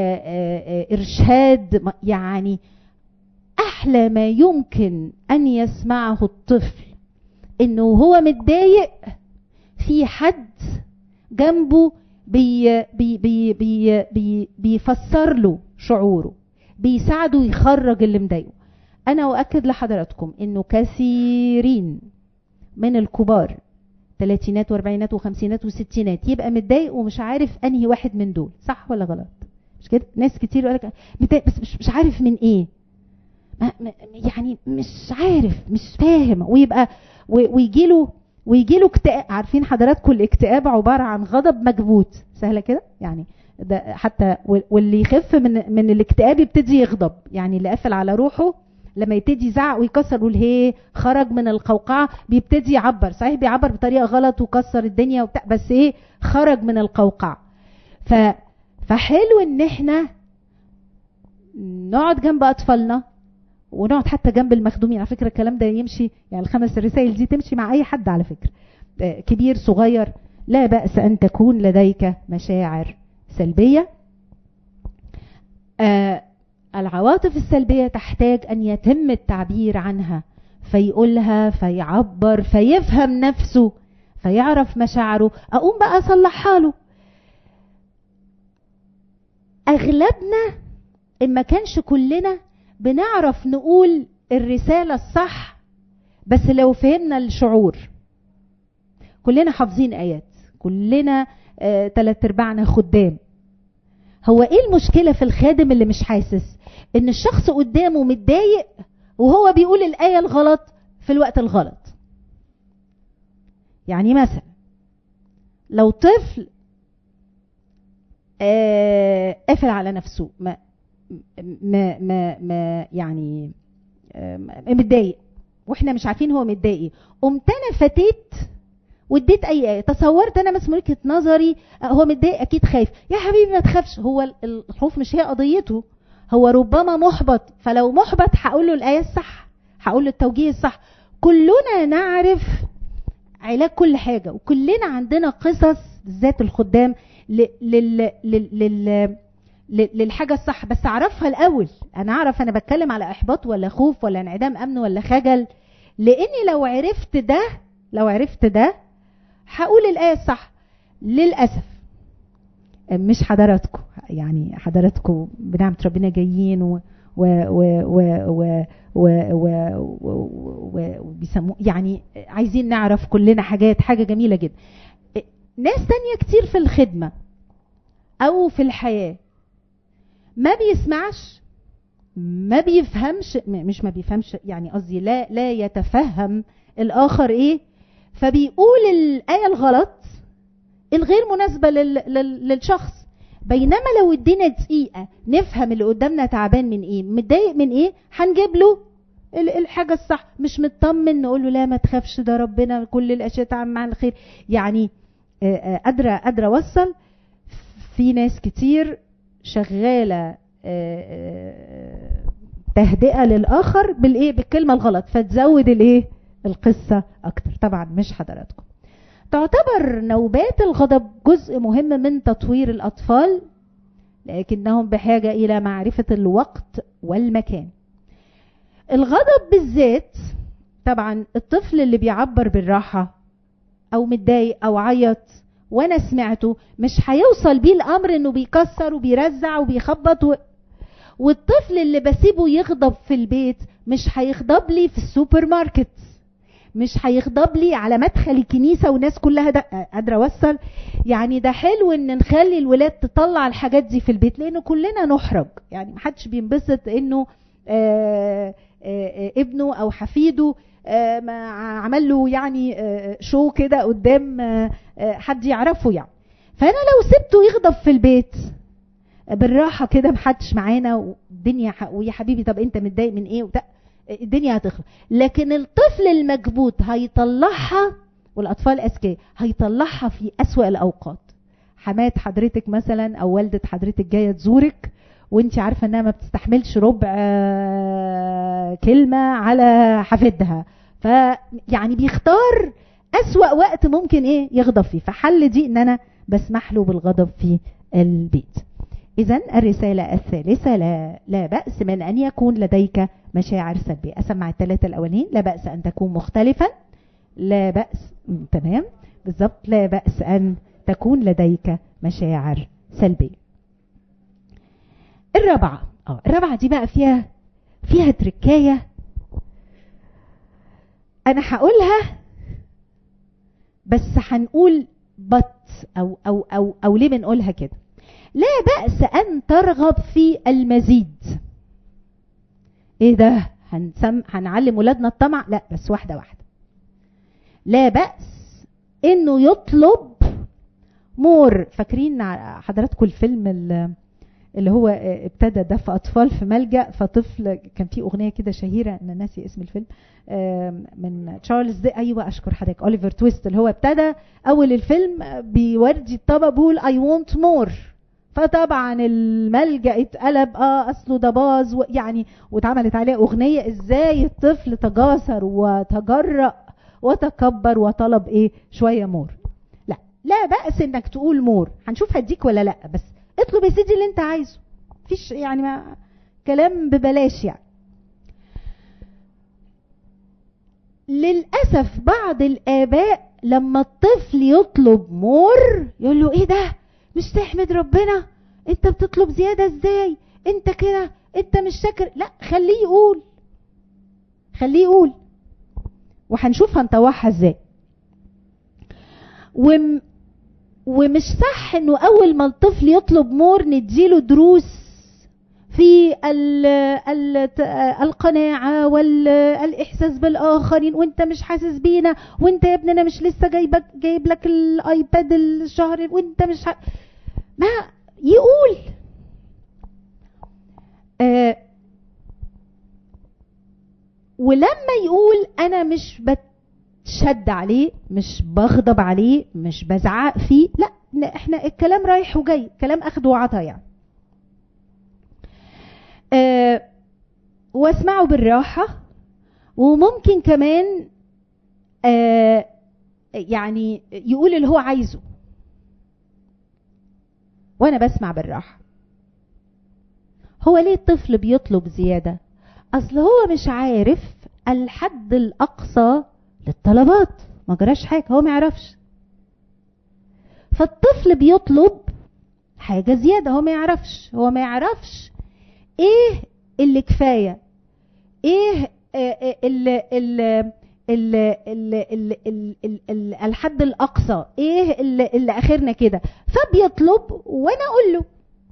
ارشاد ما- يعني احلى ما يمكن ان يسمعه الطفل انه هو متضايق في حد جنبه بي بي بي بي بي بيفسر له شعوره بيساعده يخرج اللي مضايقه انا اؤكد لحضراتكم انه كثيرين من الكبار ثلاثينات واربعينات وخمسينات وستينات يبقى متضايق ومش عارف انهي واحد من دول صح ولا غلط مش كده ناس كتير يقول لك متضايق بس مش, مش عارف من ايه ما ما- يعني مش عارف مش فاهم ويبقى ويجي له ويجي له اكتئاب عارفين حضراتكم الاكتئاب عباره عن غضب مكبوت سهله كده يعني ده حتى وال- واللي يخف من من الاكتئاب يبتدي يغضب يعني اللي قافل على روحه لما يبتدي يزعق ويكسر يقول هي خرج من القوقعه بيبتدي يعبر صحيح بيعبر بطريقه غلط وكسر الدنيا وبتاع بس ايه خرج من القوقعه ف فحلو ان احنا نقعد جنب اطفالنا ونقعد حتى جنب المخدومين على فكره الكلام ده يمشي يعني الخمس رسائل دي تمشي مع اي حد على فكره آه، كبير صغير لا باس ان تكون لديك مشاعر سلبيه آه، العواطف السلبيه تحتاج ان يتم التعبير عنها فيقولها فيعبر فيفهم نفسه فيعرف مشاعره اقوم بقى اصلحها له اغلبنا ان ما كانش كلنا بنعرف نقول الرسالة الصح بس لو فهمنا الشعور كلنا حافظين آيات كلنا آه تلات ارباعنا خدام هو ايه المشكلة في الخادم اللي مش حاسس ان الشخص قدامه متضايق وهو بيقول الآية الغلط في الوقت الغلط يعني مثلا لو طفل آه قافل على نفسه ما ما ما, ما يعني آه، متضايق واحنا مش عارفين هو متضايق ايه قمت انا فتيت واديت اي ايه تصورت انا بس وجهه نظري هو متضايق اكيد خايف يا حبيبي ما تخافش هو الخوف مش هي قضيته هو ربما محبط فلو محبط هقول له الايه الصح هقول له التوجيه الصح كلنا نعرف علاج كل حاجه وكلنا عندنا قصص بالذات الخدام لل لل لل للحاجه الصح بس اعرفها الاول انا اعرف انا بتكلم على احباط ولا خوف ولا انعدام امن ولا خجل لاني لو عرفت ده لو عرفت ده هقول الايه الصح للاسف مش حضراتكم يعني حضراتكم بنعمه ربنا جايين و و و و و و و وبيسموه يعني عايزين نعرف كلنا حاجات حاجه جميله جدا ناس تانية كتير في الخدمه او في الحياه ما بيسمعش ما بيفهمش مش ما بيفهمش يعني قصدي لا لا يتفهم الاخر ايه فبيقول الايه الغلط الغير مناسبه لل لل للشخص بينما لو ادينا دقيقه نفهم اللي قدامنا تعبان من ايه متضايق من ايه هنجيب له الحاجه الصح مش مطمن نقول له لا ما تخافش ده ربنا كل الاشياء تعمل معانا الخير يعني قادره قادره اوصل في ناس كتير شغاله تهدئه للاخر بالايه بالكلمه الغلط فتزود الايه القصه اكتر طبعا مش حضراتكم تعتبر نوبات الغضب جزء مهم من تطوير الاطفال لكنهم بحاجه الى معرفه الوقت والمكان الغضب بالذات طبعا الطفل اللي بيعبر بالراحه او متضايق او عيط وانا سمعته مش هيوصل بيه الامر انه بيكسر وبيرزع وبيخبط و... والطفل اللي بسيبه يغضب في البيت مش هيغضب لي في السوبر ماركت مش هيغضب لي على مدخل الكنيسة والناس كلها ده قادرة أوصل يعني ده حلو إن نخلي الولاد تطلع الحاجات دي في البيت لأنه كلنا نحرج يعني محدش بينبسط إنه آآ آآ ابنه أو حفيده ما عمل له يعني شو كده قدام حد يعرفه يعني فانا لو سبته يغضب في البيت بالراحه كده محدش معانا والدنيا ويا حبيبي طب انت متضايق من ايه وبتاع الدنيا هتخلص لكن الطفل المكبوت هيطلعها والاطفال اذكياء هيطلعها في اسوا الاوقات حمات حضرتك مثلا او والده حضرتك جايه تزورك وانت عارفه انها ما بتستحملش ربع كلمه على حفيدها فيعني بيختار اسوا وقت ممكن ايه يغضب فيه فحل دي ان انا بسمح له بالغضب في البيت اذا الرساله الثالثه لا لا باس من ان يكون لديك مشاعر سلبيه اسمع الثلاثه الاولين لا باس ان تكون مختلفا لا باس تمام بالظبط لا باس ان تكون لديك مشاعر سلبيه الرابعه اه الرابعه دي بقى فيها فيها تركايه انا هقولها بس هنقول بط او او او او ليه بنقولها كده لا بأس ان ترغب في المزيد ايه ده هنسم هنعلم ولادنا الطمع لا بس واحده واحده لا بأس انه يطلب مور فاكرين حضراتكم الفيلم اللي هو ابتدى ده في اطفال في ملجا فطفل كان في اغنيه كده شهيره انا ناسي اسم الفيلم من تشارلز دي ايوه اشكر حضرتك اوليفر تويست اللي هو ابتدى اول الفيلم بيورجي الطبق بيقول اي وونت مور فطبعا الملجا اتقلب اه اصله ده باظ يعني واتعملت عليه اغنيه ازاي الطفل تجاسر وتجرأ وتكبر وطلب ايه شويه مور لا لا بأس انك تقول مور هنشوف هديك ولا لا بس اطلب يا سيدي اللي انت عايزه مفيش يعني ما كلام ببلاش يعني للأسف بعض الآباء لما الطفل يطلب مور يقول له ايه ده مش تحمد ربنا انت بتطلب زيادة ازاي انت كده انت مش شاكر لا خليه يقول خليه يقول وهنشوف هنطوعها ازاي وم ومش صح انه اول ما الطفل يطلب مور نديله دروس في ال ال القناعة والإحساس بالآخرين وانت مش حاسس بينا وانت يا ابني انا مش لسه جايبك جايب لك الايباد الشهر وانت مش ح... ما يقول آه ولما يقول انا مش بتشد عليه مش بغضب عليه مش بزعق فيه لا احنا الكلام رايح وجاي كلام اخد وعطا يعني أه واسمعه بالراحة وممكن كمان أه يعني يقول اللي هو عايزه وانا بسمع بالراحة هو ليه الطفل بيطلب زيادة اصل هو مش عارف الحد الاقصى للطلبات ما جراش حاجة هو ما يعرفش فالطفل بيطلب حاجة زيادة هو ما يعرفش هو ما يعرفش ايه اللي كفاية ايه اللي اللي الحد الاقصى ايه اللي, اللي اخرنا كده فبيطلب وانا اقول له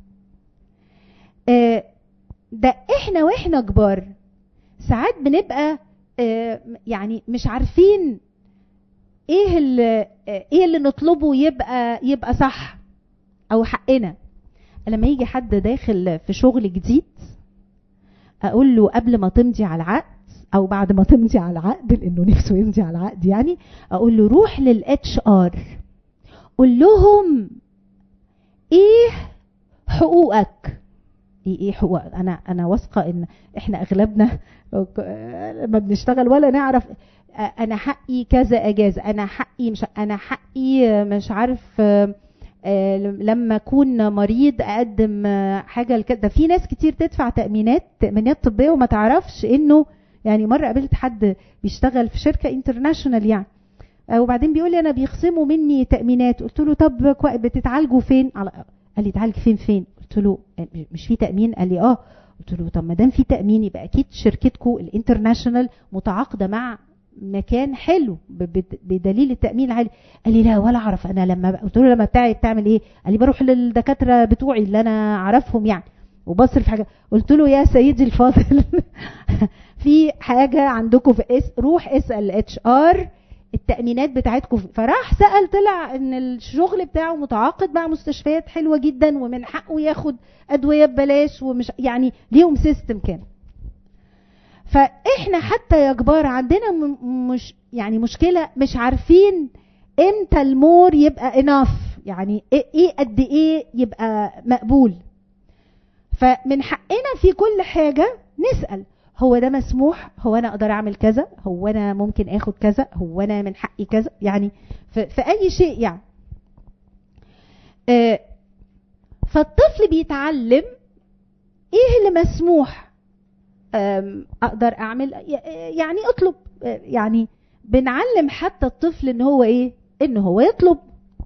ده احنا واحنا كبار ساعات بنبقى يعني مش عارفين ايه اللي ايه اللي نطلبه يبقى يبقى صح او حقنا لما يجي حد داخل في شغل جديد اقول له قبل ما تمضي على العقد او بعد ما تمضي على العقد لانه نفسه يمضي على العقد يعني اقول له روح للاتش ار قول لهم ايه حقوقك ايه ايه حقوقك انا انا واثقه ان احنا اغلبنا لما بنشتغل ولا نعرف انا حقي كذا اجازه انا حقي مش انا حقي مش عارف لما اكون مريض اقدم حاجه ده في ناس كتير تدفع تامينات تامينات طبيه وما تعرفش انه يعني مره قابلت حد بيشتغل في شركه انترناشونال يعني وبعدين بيقول لي انا بيخصموا مني تامينات قلت له طب بتتعالجوا فين قال لي تعالج فين فين قلت له مش في تامين قال لي اه قلت له طب ما دام في تامين يبقى اكيد شركتكم الانترناشونال متعاقده مع مكان حلو بدليل التامين العالي قال لي لا ولا اعرف انا لما قلت له لما بتاعي بتعمل ايه قال لي بروح للدكاتره بتوعي اللي انا اعرفهم يعني وبصرف حاجه قلت له يا سيدي الفاضل في حاجه عندكم في اس روح اسال اتش ار التامينات بتاعتكم فراح سال طلع ان الشغل بتاعه متعاقد مع مستشفيات حلوه جدا ومن حقه ياخد ادويه ببلاش ومش يعني ليهم سيستم كامل فاحنا حتى يا كبار عندنا مش يعني مشكله مش عارفين امتى المور يبقى اناف يعني ايه قد ايه يبقى مقبول فمن حقنا في كل حاجه نسال هو ده مسموح هو انا اقدر اعمل كذا هو انا ممكن اخد كذا هو انا من حقي كذا يعني في, في اي شيء يعني آه فالطفل بيتعلم ايه اللي مسموح اقدر اعمل يعني اطلب يعني بنعلم حتى الطفل ان هو ايه ان هو يطلب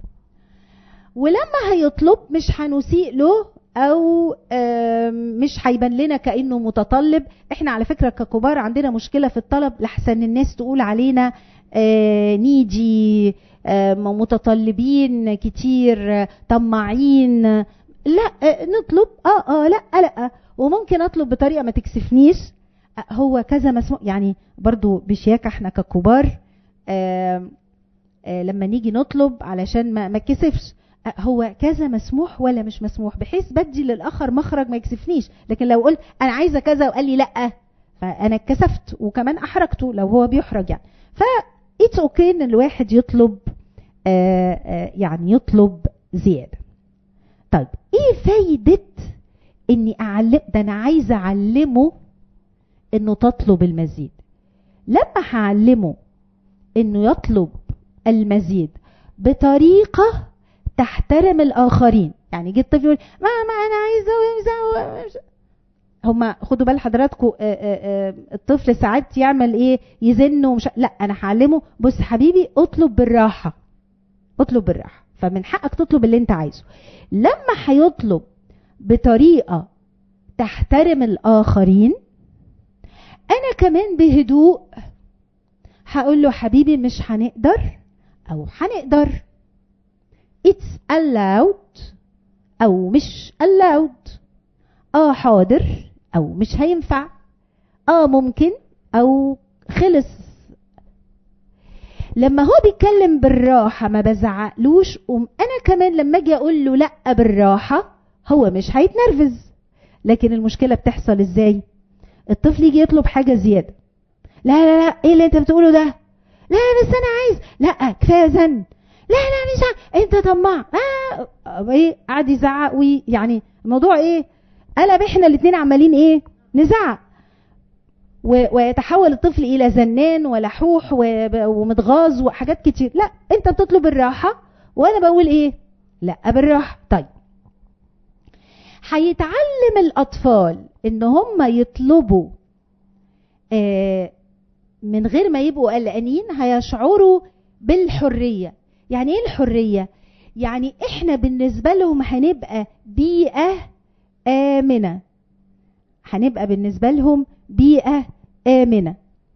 ولما هيطلب مش هنسيء له او مش هيبان لنا كانه متطلب احنا على فكره ككبار عندنا مشكله في الطلب لحسن الناس تقول علينا نيجي متطلبين كتير طماعين لا نطلب اه اه لا لا وممكن اطلب بطريقه ما تكسفنيش هو كذا مسموح يعني برضو بشياكه احنا ككبار آآ آآ لما نيجي نطلب علشان ما ما اتكسفش هو كذا مسموح ولا مش مسموح بحيث بدي للاخر مخرج ما يكسفنيش لكن لو قلت انا عايزه كذا وقال لي لا فانا اتكسفت وكمان احرجته لو هو بيحرج يعني ف اتس اوكي ان الواحد يطلب آآ يعني يطلب زياده طيب ايه فايده اني اعلم ده انا عايزه اعلمه انه تطلب المزيد لما هعلمه انه يطلب المزيد بطريقه تحترم الاخرين يعني جه الطفل يقول ما ما انا عايزه هما خدوا بال حضراتكم الطفل ساعات يعمل ايه يزن ومش لا انا هعلمه بص حبيبي اطلب بالراحه اطلب بالراحه فمن حقك تطلب اللي انت عايزه لما هيطلب بطريقه تحترم الاخرين انا كمان بهدوء هقول له حبيبي مش هنقدر او هنقدر it's allowed او مش allowed اه حاضر او مش هينفع اه ممكن او خلص لما هو بيتكلم بالراحة ما بزعقلوش انا كمان لما اجي اقول له لا بالراحة هو مش هيتنرفز لكن المشكلة بتحصل ازاي الطفل يجي يطلب حاجة زيادة لا لا لا ايه اللي انت بتقوله ده لا بس انا عايز لا كفايه زن لا لا مش ع... انت طماع آه ايه قعد يزعق ويعني الموضوع ايه قلب احنا الاثنين عمالين ايه نزعق ويتحول الطفل الى زنان ولحوح ومتغاظ وحاجات كتير لا انت بتطلب الراحه وانا بقول ايه لا بالراحه طيب هيتعلم الاطفال ان هم يطلبوا آه من غير ما يبقوا قلقانين هيشعروا بالحريه يعني ايه الحريه يعني احنا بالنسبه لهم هنبقى بيئه امنه هنبقى بالنسبه لهم بيئه امنه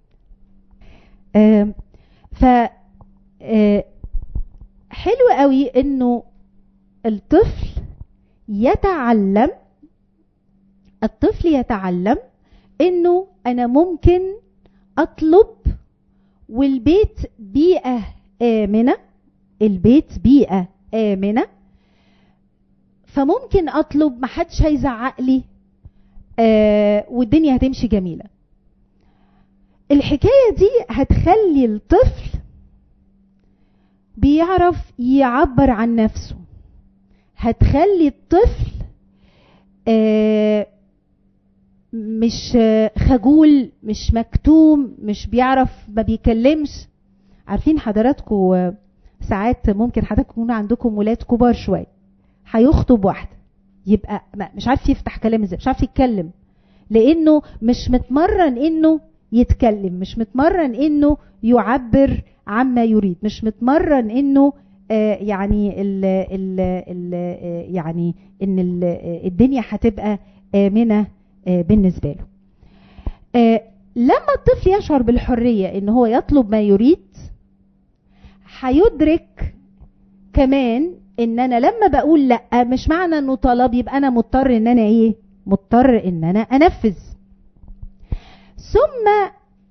آه ف آه حلو قوي انه الطفل يتعلم الطفل يتعلم انه انا ممكن اطلب والبيت بيئه امنه البيت بيئه امنه فممكن اطلب محدش هيزعق لي آه والدنيا هتمشي جميله الحكايه دي هتخلي الطفل بيعرف يعبر عن نفسه هتخلي الطفل آه مش خجول مش مكتوم مش بيعرف ما بيكلمش عارفين حضراتكم ساعات ممكن حضرتك يكون عندكم ولاد كبار شويه هيخطب واحده يبقى مش عارف يفتح كلام ازاي مش عارف يتكلم لانه مش متمرن انه يتكلم مش متمرن انه يعبر عما يريد مش متمرن انه آه يعني ال ال ال يعني ان ال الدنيا هتبقى امنه آه بالنسبه له آه لما الطفل يشعر بالحريه ان هو يطلب ما يريد هيدرك كمان ان انا لما بقول لا مش معنى انه طلب يبقى انا مضطر ان انا ايه مضطر ان انا انفذ ثم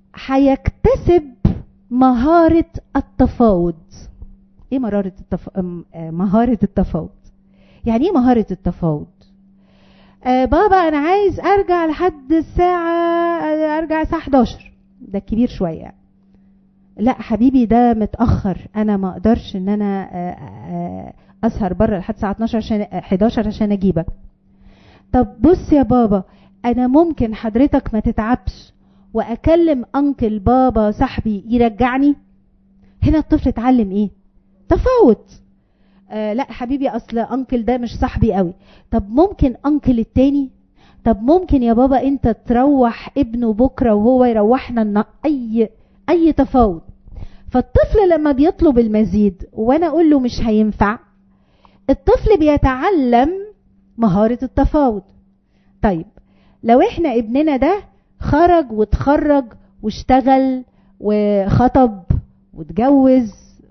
هيكتسب مهارة التفاوض ايه مهارة التف... مهارة التفاوض يعني ايه مهارة التفاوض آه بابا انا عايز ارجع لحد الساعة ارجع الساعة 11 ده كبير شوية يعني. لا حبيبي ده متأخر انا ما اقدرش ان انا آه آه اسهر بره لحد الساعة 12 عشان 11 عشان اجيبك طب بص يا بابا انا ممكن حضرتك ما تتعبش واكلم انكل بابا صاحبي يرجعني هنا الطفل اتعلم ايه تفاوض آه لا حبيبي اصل انكل ده مش صاحبي قوي طب ممكن انكل التاني طب ممكن يا بابا انت تروح ابنه بكره وهو يروحنا اي اي تفاوض فالطفل لما بيطلب المزيد وانا اقول له مش هينفع الطفل بيتعلم مهارة التفاوض طيب لو احنا ابننا ده خرج وتخرج واشتغل وخطب واتجوز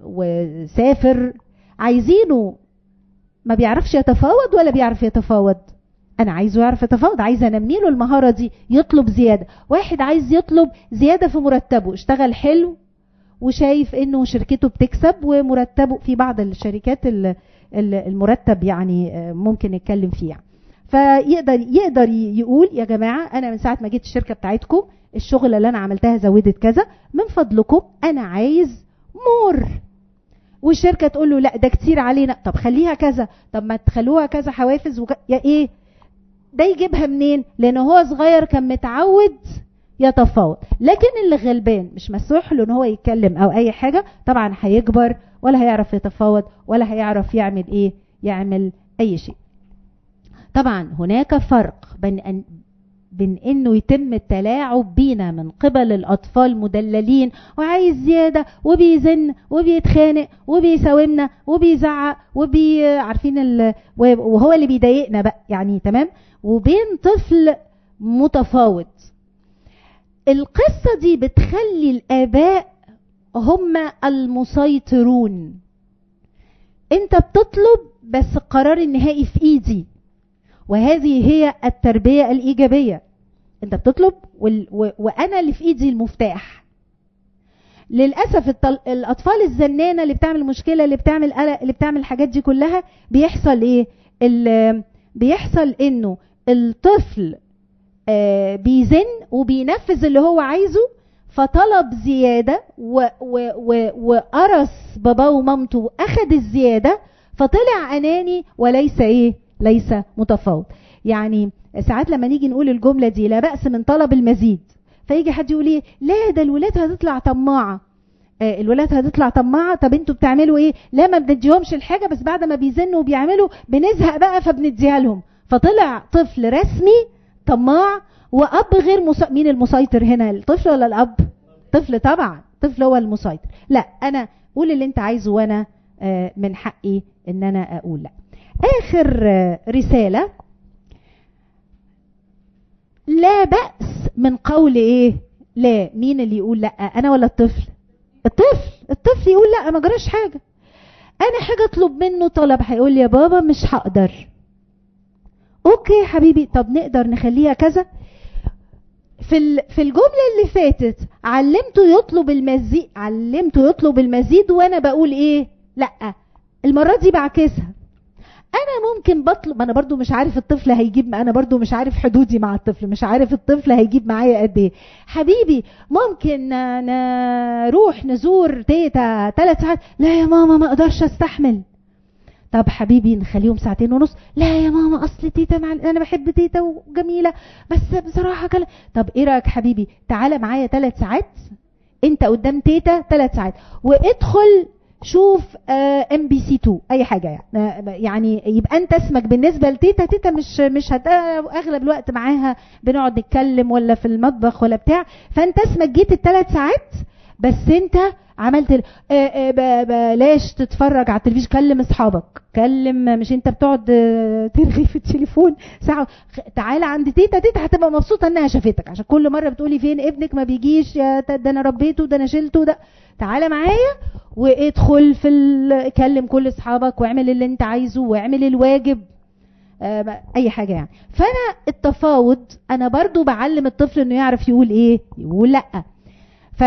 وسافر عايزينه ما بيعرفش يتفاوض ولا بيعرف يتفاوض انا عايزه يعرف يتفاوض عايزه انمي له المهاره دي يطلب زياده واحد عايز يطلب زياده في مرتبه اشتغل حلو وشايف انه شركته بتكسب ومرتبه في بعض الشركات المرتب يعني ممكن نتكلم فيه يعني. فيقدر يقدر يقول يا جماعه انا من ساعه ما جيت الشركه بتاعتكم الشغل اللي انا عملتها زودت كذا من فضلكم انا عايز مور والشركه تقول له لا ده كتير علينا طب خليها كذا طب ما تخلوها كذا حوافز وك... يا ايه ده يجيبها منين لان هو صغير كان متعود يتفاوض لكن اللي غلبان مش مسموح له ان هو يتكلم او اي حاجه طبعا هيكبر ولا هيعرف يتفاوض ولا هيعرف يعمل ايه يعمل اي شيء طبعا هناك فرق بين أن بين انه يتم التلاعب بينا من قبل الاطفال مدللين وعايز زياده وبيزن وبيتخانق وبيساومنا وبيزعق وبي عارفين ال... وهو اللي بيضايقنا بقى يعني تمام وبين طفل متفاوض القصه دي بتخلي الاباء هم المسيطرون انت بتطلب بس القرار النهائي في ايدي وهذه هي التربية الإيجابية أنت بتطلب وال... و... وأنا اللي في إيدي المفتاح للأسف الطل... الأطفال الزنانة اللي بتعمل مشكلة اللي بتعمل قلق اللي بتعمل الحاجات دي كلها بيحصل إيه؟ ال... بيحصل إنه الطفل آه بيزن وبينفذ اللي هو عايزه فطلب زيادة و و و وقرص باباه ومامته وأخد الزيادة فطلع أناني وليس إيه ليس متفاوض يعني ساعات لما نيجي نقول الجملة دي لا بأس من طلب المزيد فيجي حد يقول ايه لا ده الولاد هتطلع طماعة آه الولاد هتطلع طماعة طب انتوا بتعملوا ايه لا ما بنديهمش الحاجة بس بعد ما بيزنوا وبيعملوا بنزهق بقى فبنديها لهم فطلع طفل رسمي طماع واب غير مس... مين المسيطر هنا الطفل ولا الاب طفل طبعا طفل هو المسيطر لا انا قول اللي انت عايزه وانا آه من حقي ان انا اقول لا اخر آه رسالة لا بأس من قول ايه لا مين اللي يقول لا انا ولا الطفل الطفل الطفل يقول لا ما جراش حاجة انا حاجة اطلب منه طلب هيقول يا بابا مش هقدر اوكي يا حبيبي طب نقدر نخليها كذا في في الجملة اللي فاتت علمته يطلب المزيد علمته يطلب المزيد وانا بقول ايه لا المرة دي بعكسها انا ممكن بطلب انا برضو مش عارف الطفل هيجيب انا برضو مش عارف حدودي مع الطفل مش عارف الطفل هيجيب معايا قد ايه حبيبي ممكن نروح نزور تيتا ثلاث ساعات لا يا ماما ما اقدرش استحمل طب حبيبي نخليهم ساعتين ونص لا يا ماما اصل تيتا مع... انا بحب تيتا وجميله بس بصراحه كلا طب ايه رايك حبيبي تعالى معايا ثلاث ساعات انت قدام تيتا ثلاث ساعات وادخل شوف ام بي سي 2 اي حاجه يعني يعني يبقى انت اسمك بالنسبه لتيتا تيتا مش مش هت اغلب الوقت معاها بنقعد نتكلم ولا في المطبخ ولا بتاع فانت اسمك جيت الثلاث ساعات بس انت عملت بلاش تتفرج على التلفزيون كلم اصحابك كلم مش انت بتقعد ترغي في التليفون ساعه تعالى عند تيتا تيتا هتبقى مبسوطه انها شافتك عشان كل مره بتقولي فين ابنك ما بيجيش يا ده انا ربيته ده انا شلته ده تعالى معايا وادخل في ال... كلم كل اصحابك واعمل اللي انت عايزه واعمل الواجب اي حاجة يعني فانا التفاوض انا برضو بعلم الطفل انه يعرف يقول ايه يقول لا ف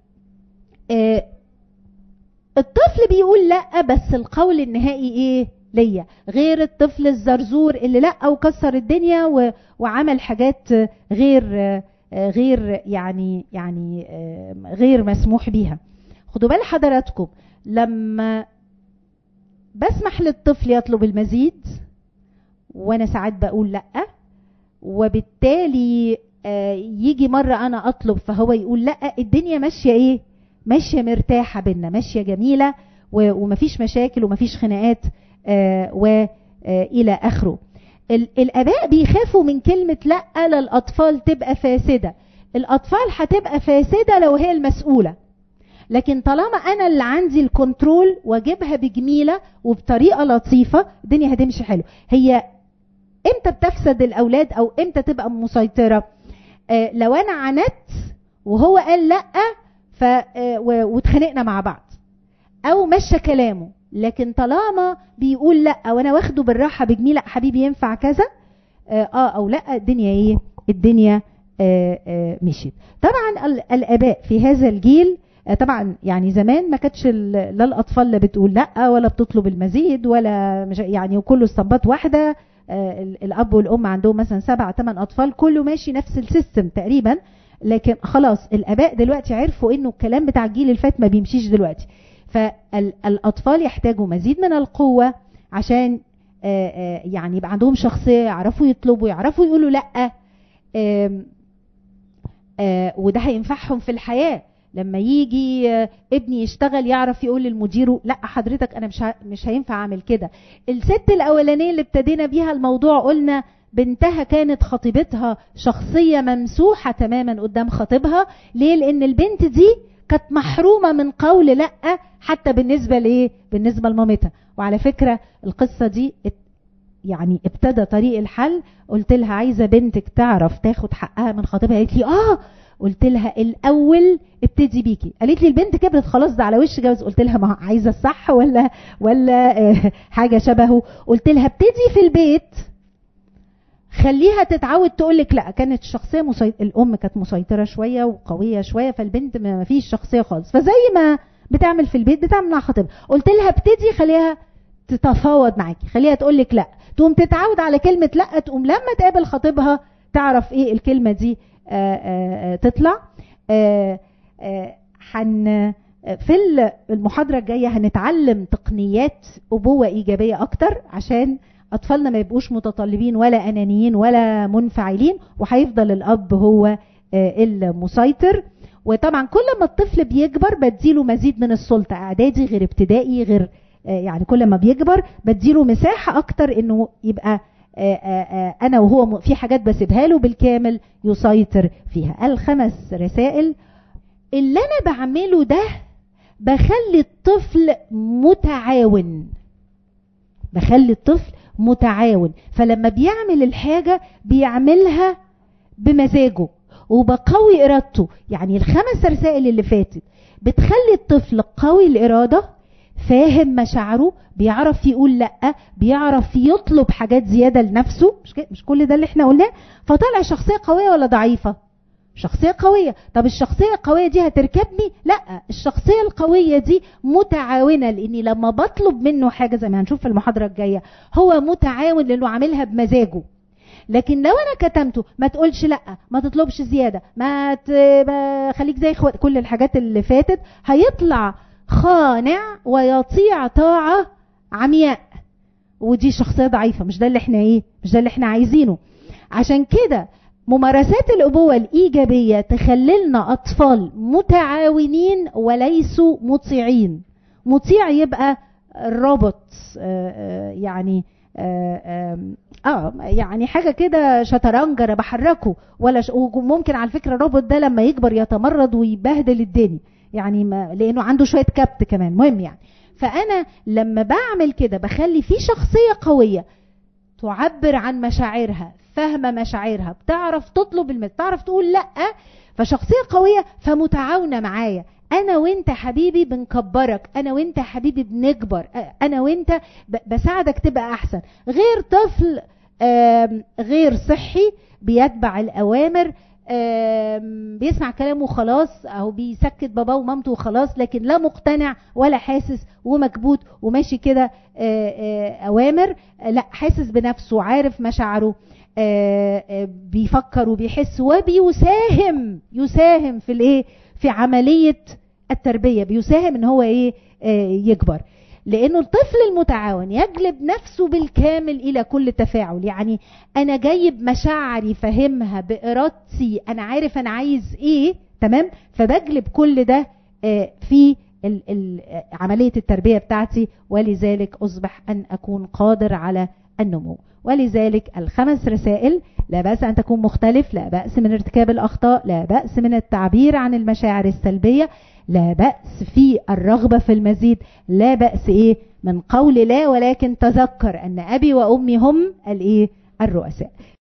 الطفل بيقول لا بس القول النهائي ايه ليا غير الطفل الزرزور اللي لا وكسر الدنيا و... وعمل حاجات غير غير يعني يعني غير مسموح بيها خدوا بال حضراتكم لما بسمح للطفل يطلب المزيد وانا ساعات بقول لا وبالتالي يجي مرة انا اطلب فهو يقول لا الدنيا ماشية ايه ماشية مرتاحة بينا ماشية جميلة ومفيش مشاكل ومفيش خناقات والى اخره الاباء بيخافوا من كلمة لا للاطفال تبقى فاسدة الاطفال هتبقى فاسدة لو هي المسؤولة لكن طالما انا اللي عندي الكنترول واجيبها بجميله وبطريقه لطيفه الدنيا هتمشي حلو هي امتى بتفسد الاولاد او امتى تبقى مسيطره آه لو انا عندت وهو قال لا ف آه واتخانقنا مع بعض او مشى كلامه لكن طالما بيقول لا وانا واخده بالراحه بجميله حبيبي ينفع كذا اه, آه او لا الدنيا ايه الدنيا آه آه مشيت طبعا الاباء في هذا الجيل طبعا يعني زمان ما كانتش لا الاطفال لا بتقول لا ولا بتطلب المزيد ولا مش يعني وكله اسطمبات واحده الاب والام عندهم مثلا سبع ثمان اطفال كله ماشي نفس السيستم تقريبا لكن خلاص الاباء دلوقتي عرفوا انه الكلام بتاع الجيل اللي فات ما بيمشيش دلوقتي فالاطفال يحتاجوا مزيد من القوه عشان يعني يبقى عندهم شخصيه يعرفوا يطلبوا يعرفوا يقولوا لا وده هينفعهم في الحياه لما يجي ابني يشتغل يعرف يقول للمدير لا حضرتك انا مش مش هينفع اعمل كده الست الاولانيه اللي ابتدينا بيها الموضوع قلنا بنتها كانت خطيبتها شخصيه ممسوحه تماما قدام خطيبها ليه لان البنت دي كانت محرومه من قول لا حتى بالنسبه لايه بالنسبه لمامتها وعلى فكره القصه دي يعني ابتدى طريق الحل قلت لها عايزه بنتك تعرف تاخد حقها من خطيبها قالت لي اه قلت لها الاول ابتدي بيكي قالت لي البنت كبرت خلاص ده على وش جواز قلت لها ما عايزه الصح ولا ولا آه حاجه شبهه قلت لها ابتدي في البيت خليها تتعود تقول لك لا كانت الشخصيه مسيط... الام كانت مسيطره شويه وقويه شويه فالبنت ما فيش شخصيه خالص فزي ما بتعمل في البيت بتعمل مع خطيبها قلت لها ابتدي خليها تتفاوض معاكي خليها تقول لك لا تقوم تتعود على كلمه لا تقوم لما تقابل خطيبها تعرف ايه الكلمه دي آآ آآ تطلع آآ حن في المحاضرة الجاية هنتعلم تقنيات أبوة إيجابية أكتر عشان أطفالنا ما يبقوش متطلبين ولا أنانيين ولا منفعلين وهيفضل الأب هو المسيطر وطبعا كل ما الطفل بيكبر بديله مزيد من السلطة إعدادي غير ابتدائي غير يعني كل ما بيكبر بديله مساحة أكتر إنه يبقى أنا وهو في حاجات بسيبها له بالكامل يسيطر فيها الخمس رسائل اللي أنا بعمله ده بخلي الطفل متعاون بخلي الطفل متعاون فلما بيعمل الحاجة بيعملها بمزاجه وبقوي إرادته يعني الخمس رسائل اللي فاتت بتخلي الطفل قوي الإرادة فاهم مشاعره بيعرف يقول لا بيعرف يطلب حاجات زيادة لنفسه مش, مش كل ده اللي احنا قلناه فطلع شخصية قوية ولا ضعيفة شخصية قوية طب الشخصية القوية دي هتركبني لا الشخصية القوية دي متعاونة لاني لما بطلب منه حاجة زي ما هنشوف في المحاضرة الجاية هو متعاون لانه عاملها بمزاجه لكن لو انا كتمته ما تقولش لا ما تطلبش زيادة ما, ت... ما خليك زي اخوات كل الحاجات اللي فاتت هيطلع خانع ويطيع طاعة عمياء ودي شخصية ضعيفة مش ده اللي احنا ايه مش ده اللي احنا عايزينه عشان كده ممارسات الأبوة الإيجابية تخللنا أطفال متعاونين وليسوا مطيعين مطيع يبقى روبوت يعني اه يعني حاجه كده شطرنج انا بحركه ولا ش... وممكن على فكره الروبوت ده لما يكبر يتمرد ويبهدل الدنيا يعني ما لانه عنده شويه كبت كمان مهم يعني فانا لما بعمل كده بخلي في شخصيه قويه تعبر عن مشاعرها فاهمه مشاعرها بتعرف تطلب المس بتعرف تقول لا فشخصيه قويه فمتعاونه معايا انا وانت حبيبي بنكبرك انا وانت حبيبي بنكبر انا وانت بساعدك تبقى احسن غير طفل غير صحي بيتبع الاوامر بيسمع كلامه خلاص اهو بيسكت باباه ومامته وخلاص لكن لا مقتنع ولا حاسس ومكبوت وماشي كده اوامر لا حاسس بنفسه عارف مشاعره بيفكر وبيحس وبيساهم يساهم في الايه في عمليه التربيه بيساهم ان هو ايه يكبر لانه الطفل المتعاون يجلب نفسه بالكامل الى كل تفاعل يعني انا جايب مشاعري فهمها بارادتي انا عارف انا عايز ايه تمام فبجلب كل ده في ال ال عمليه التربيه بتاعتي ولذلك اصبح ان اكون قادر على النمو ولذلك الخمس رسائل لا بأس أن تكون مختلف لا بأس من ارتكاب الأخطاء لا بأس من التعبير عن المشاعر السلبية لا بأس في الرغبة في المزيد لا بأس إيه من قول لا ولكن تذكر أن أبي وأمي هم الإيه الرؤساء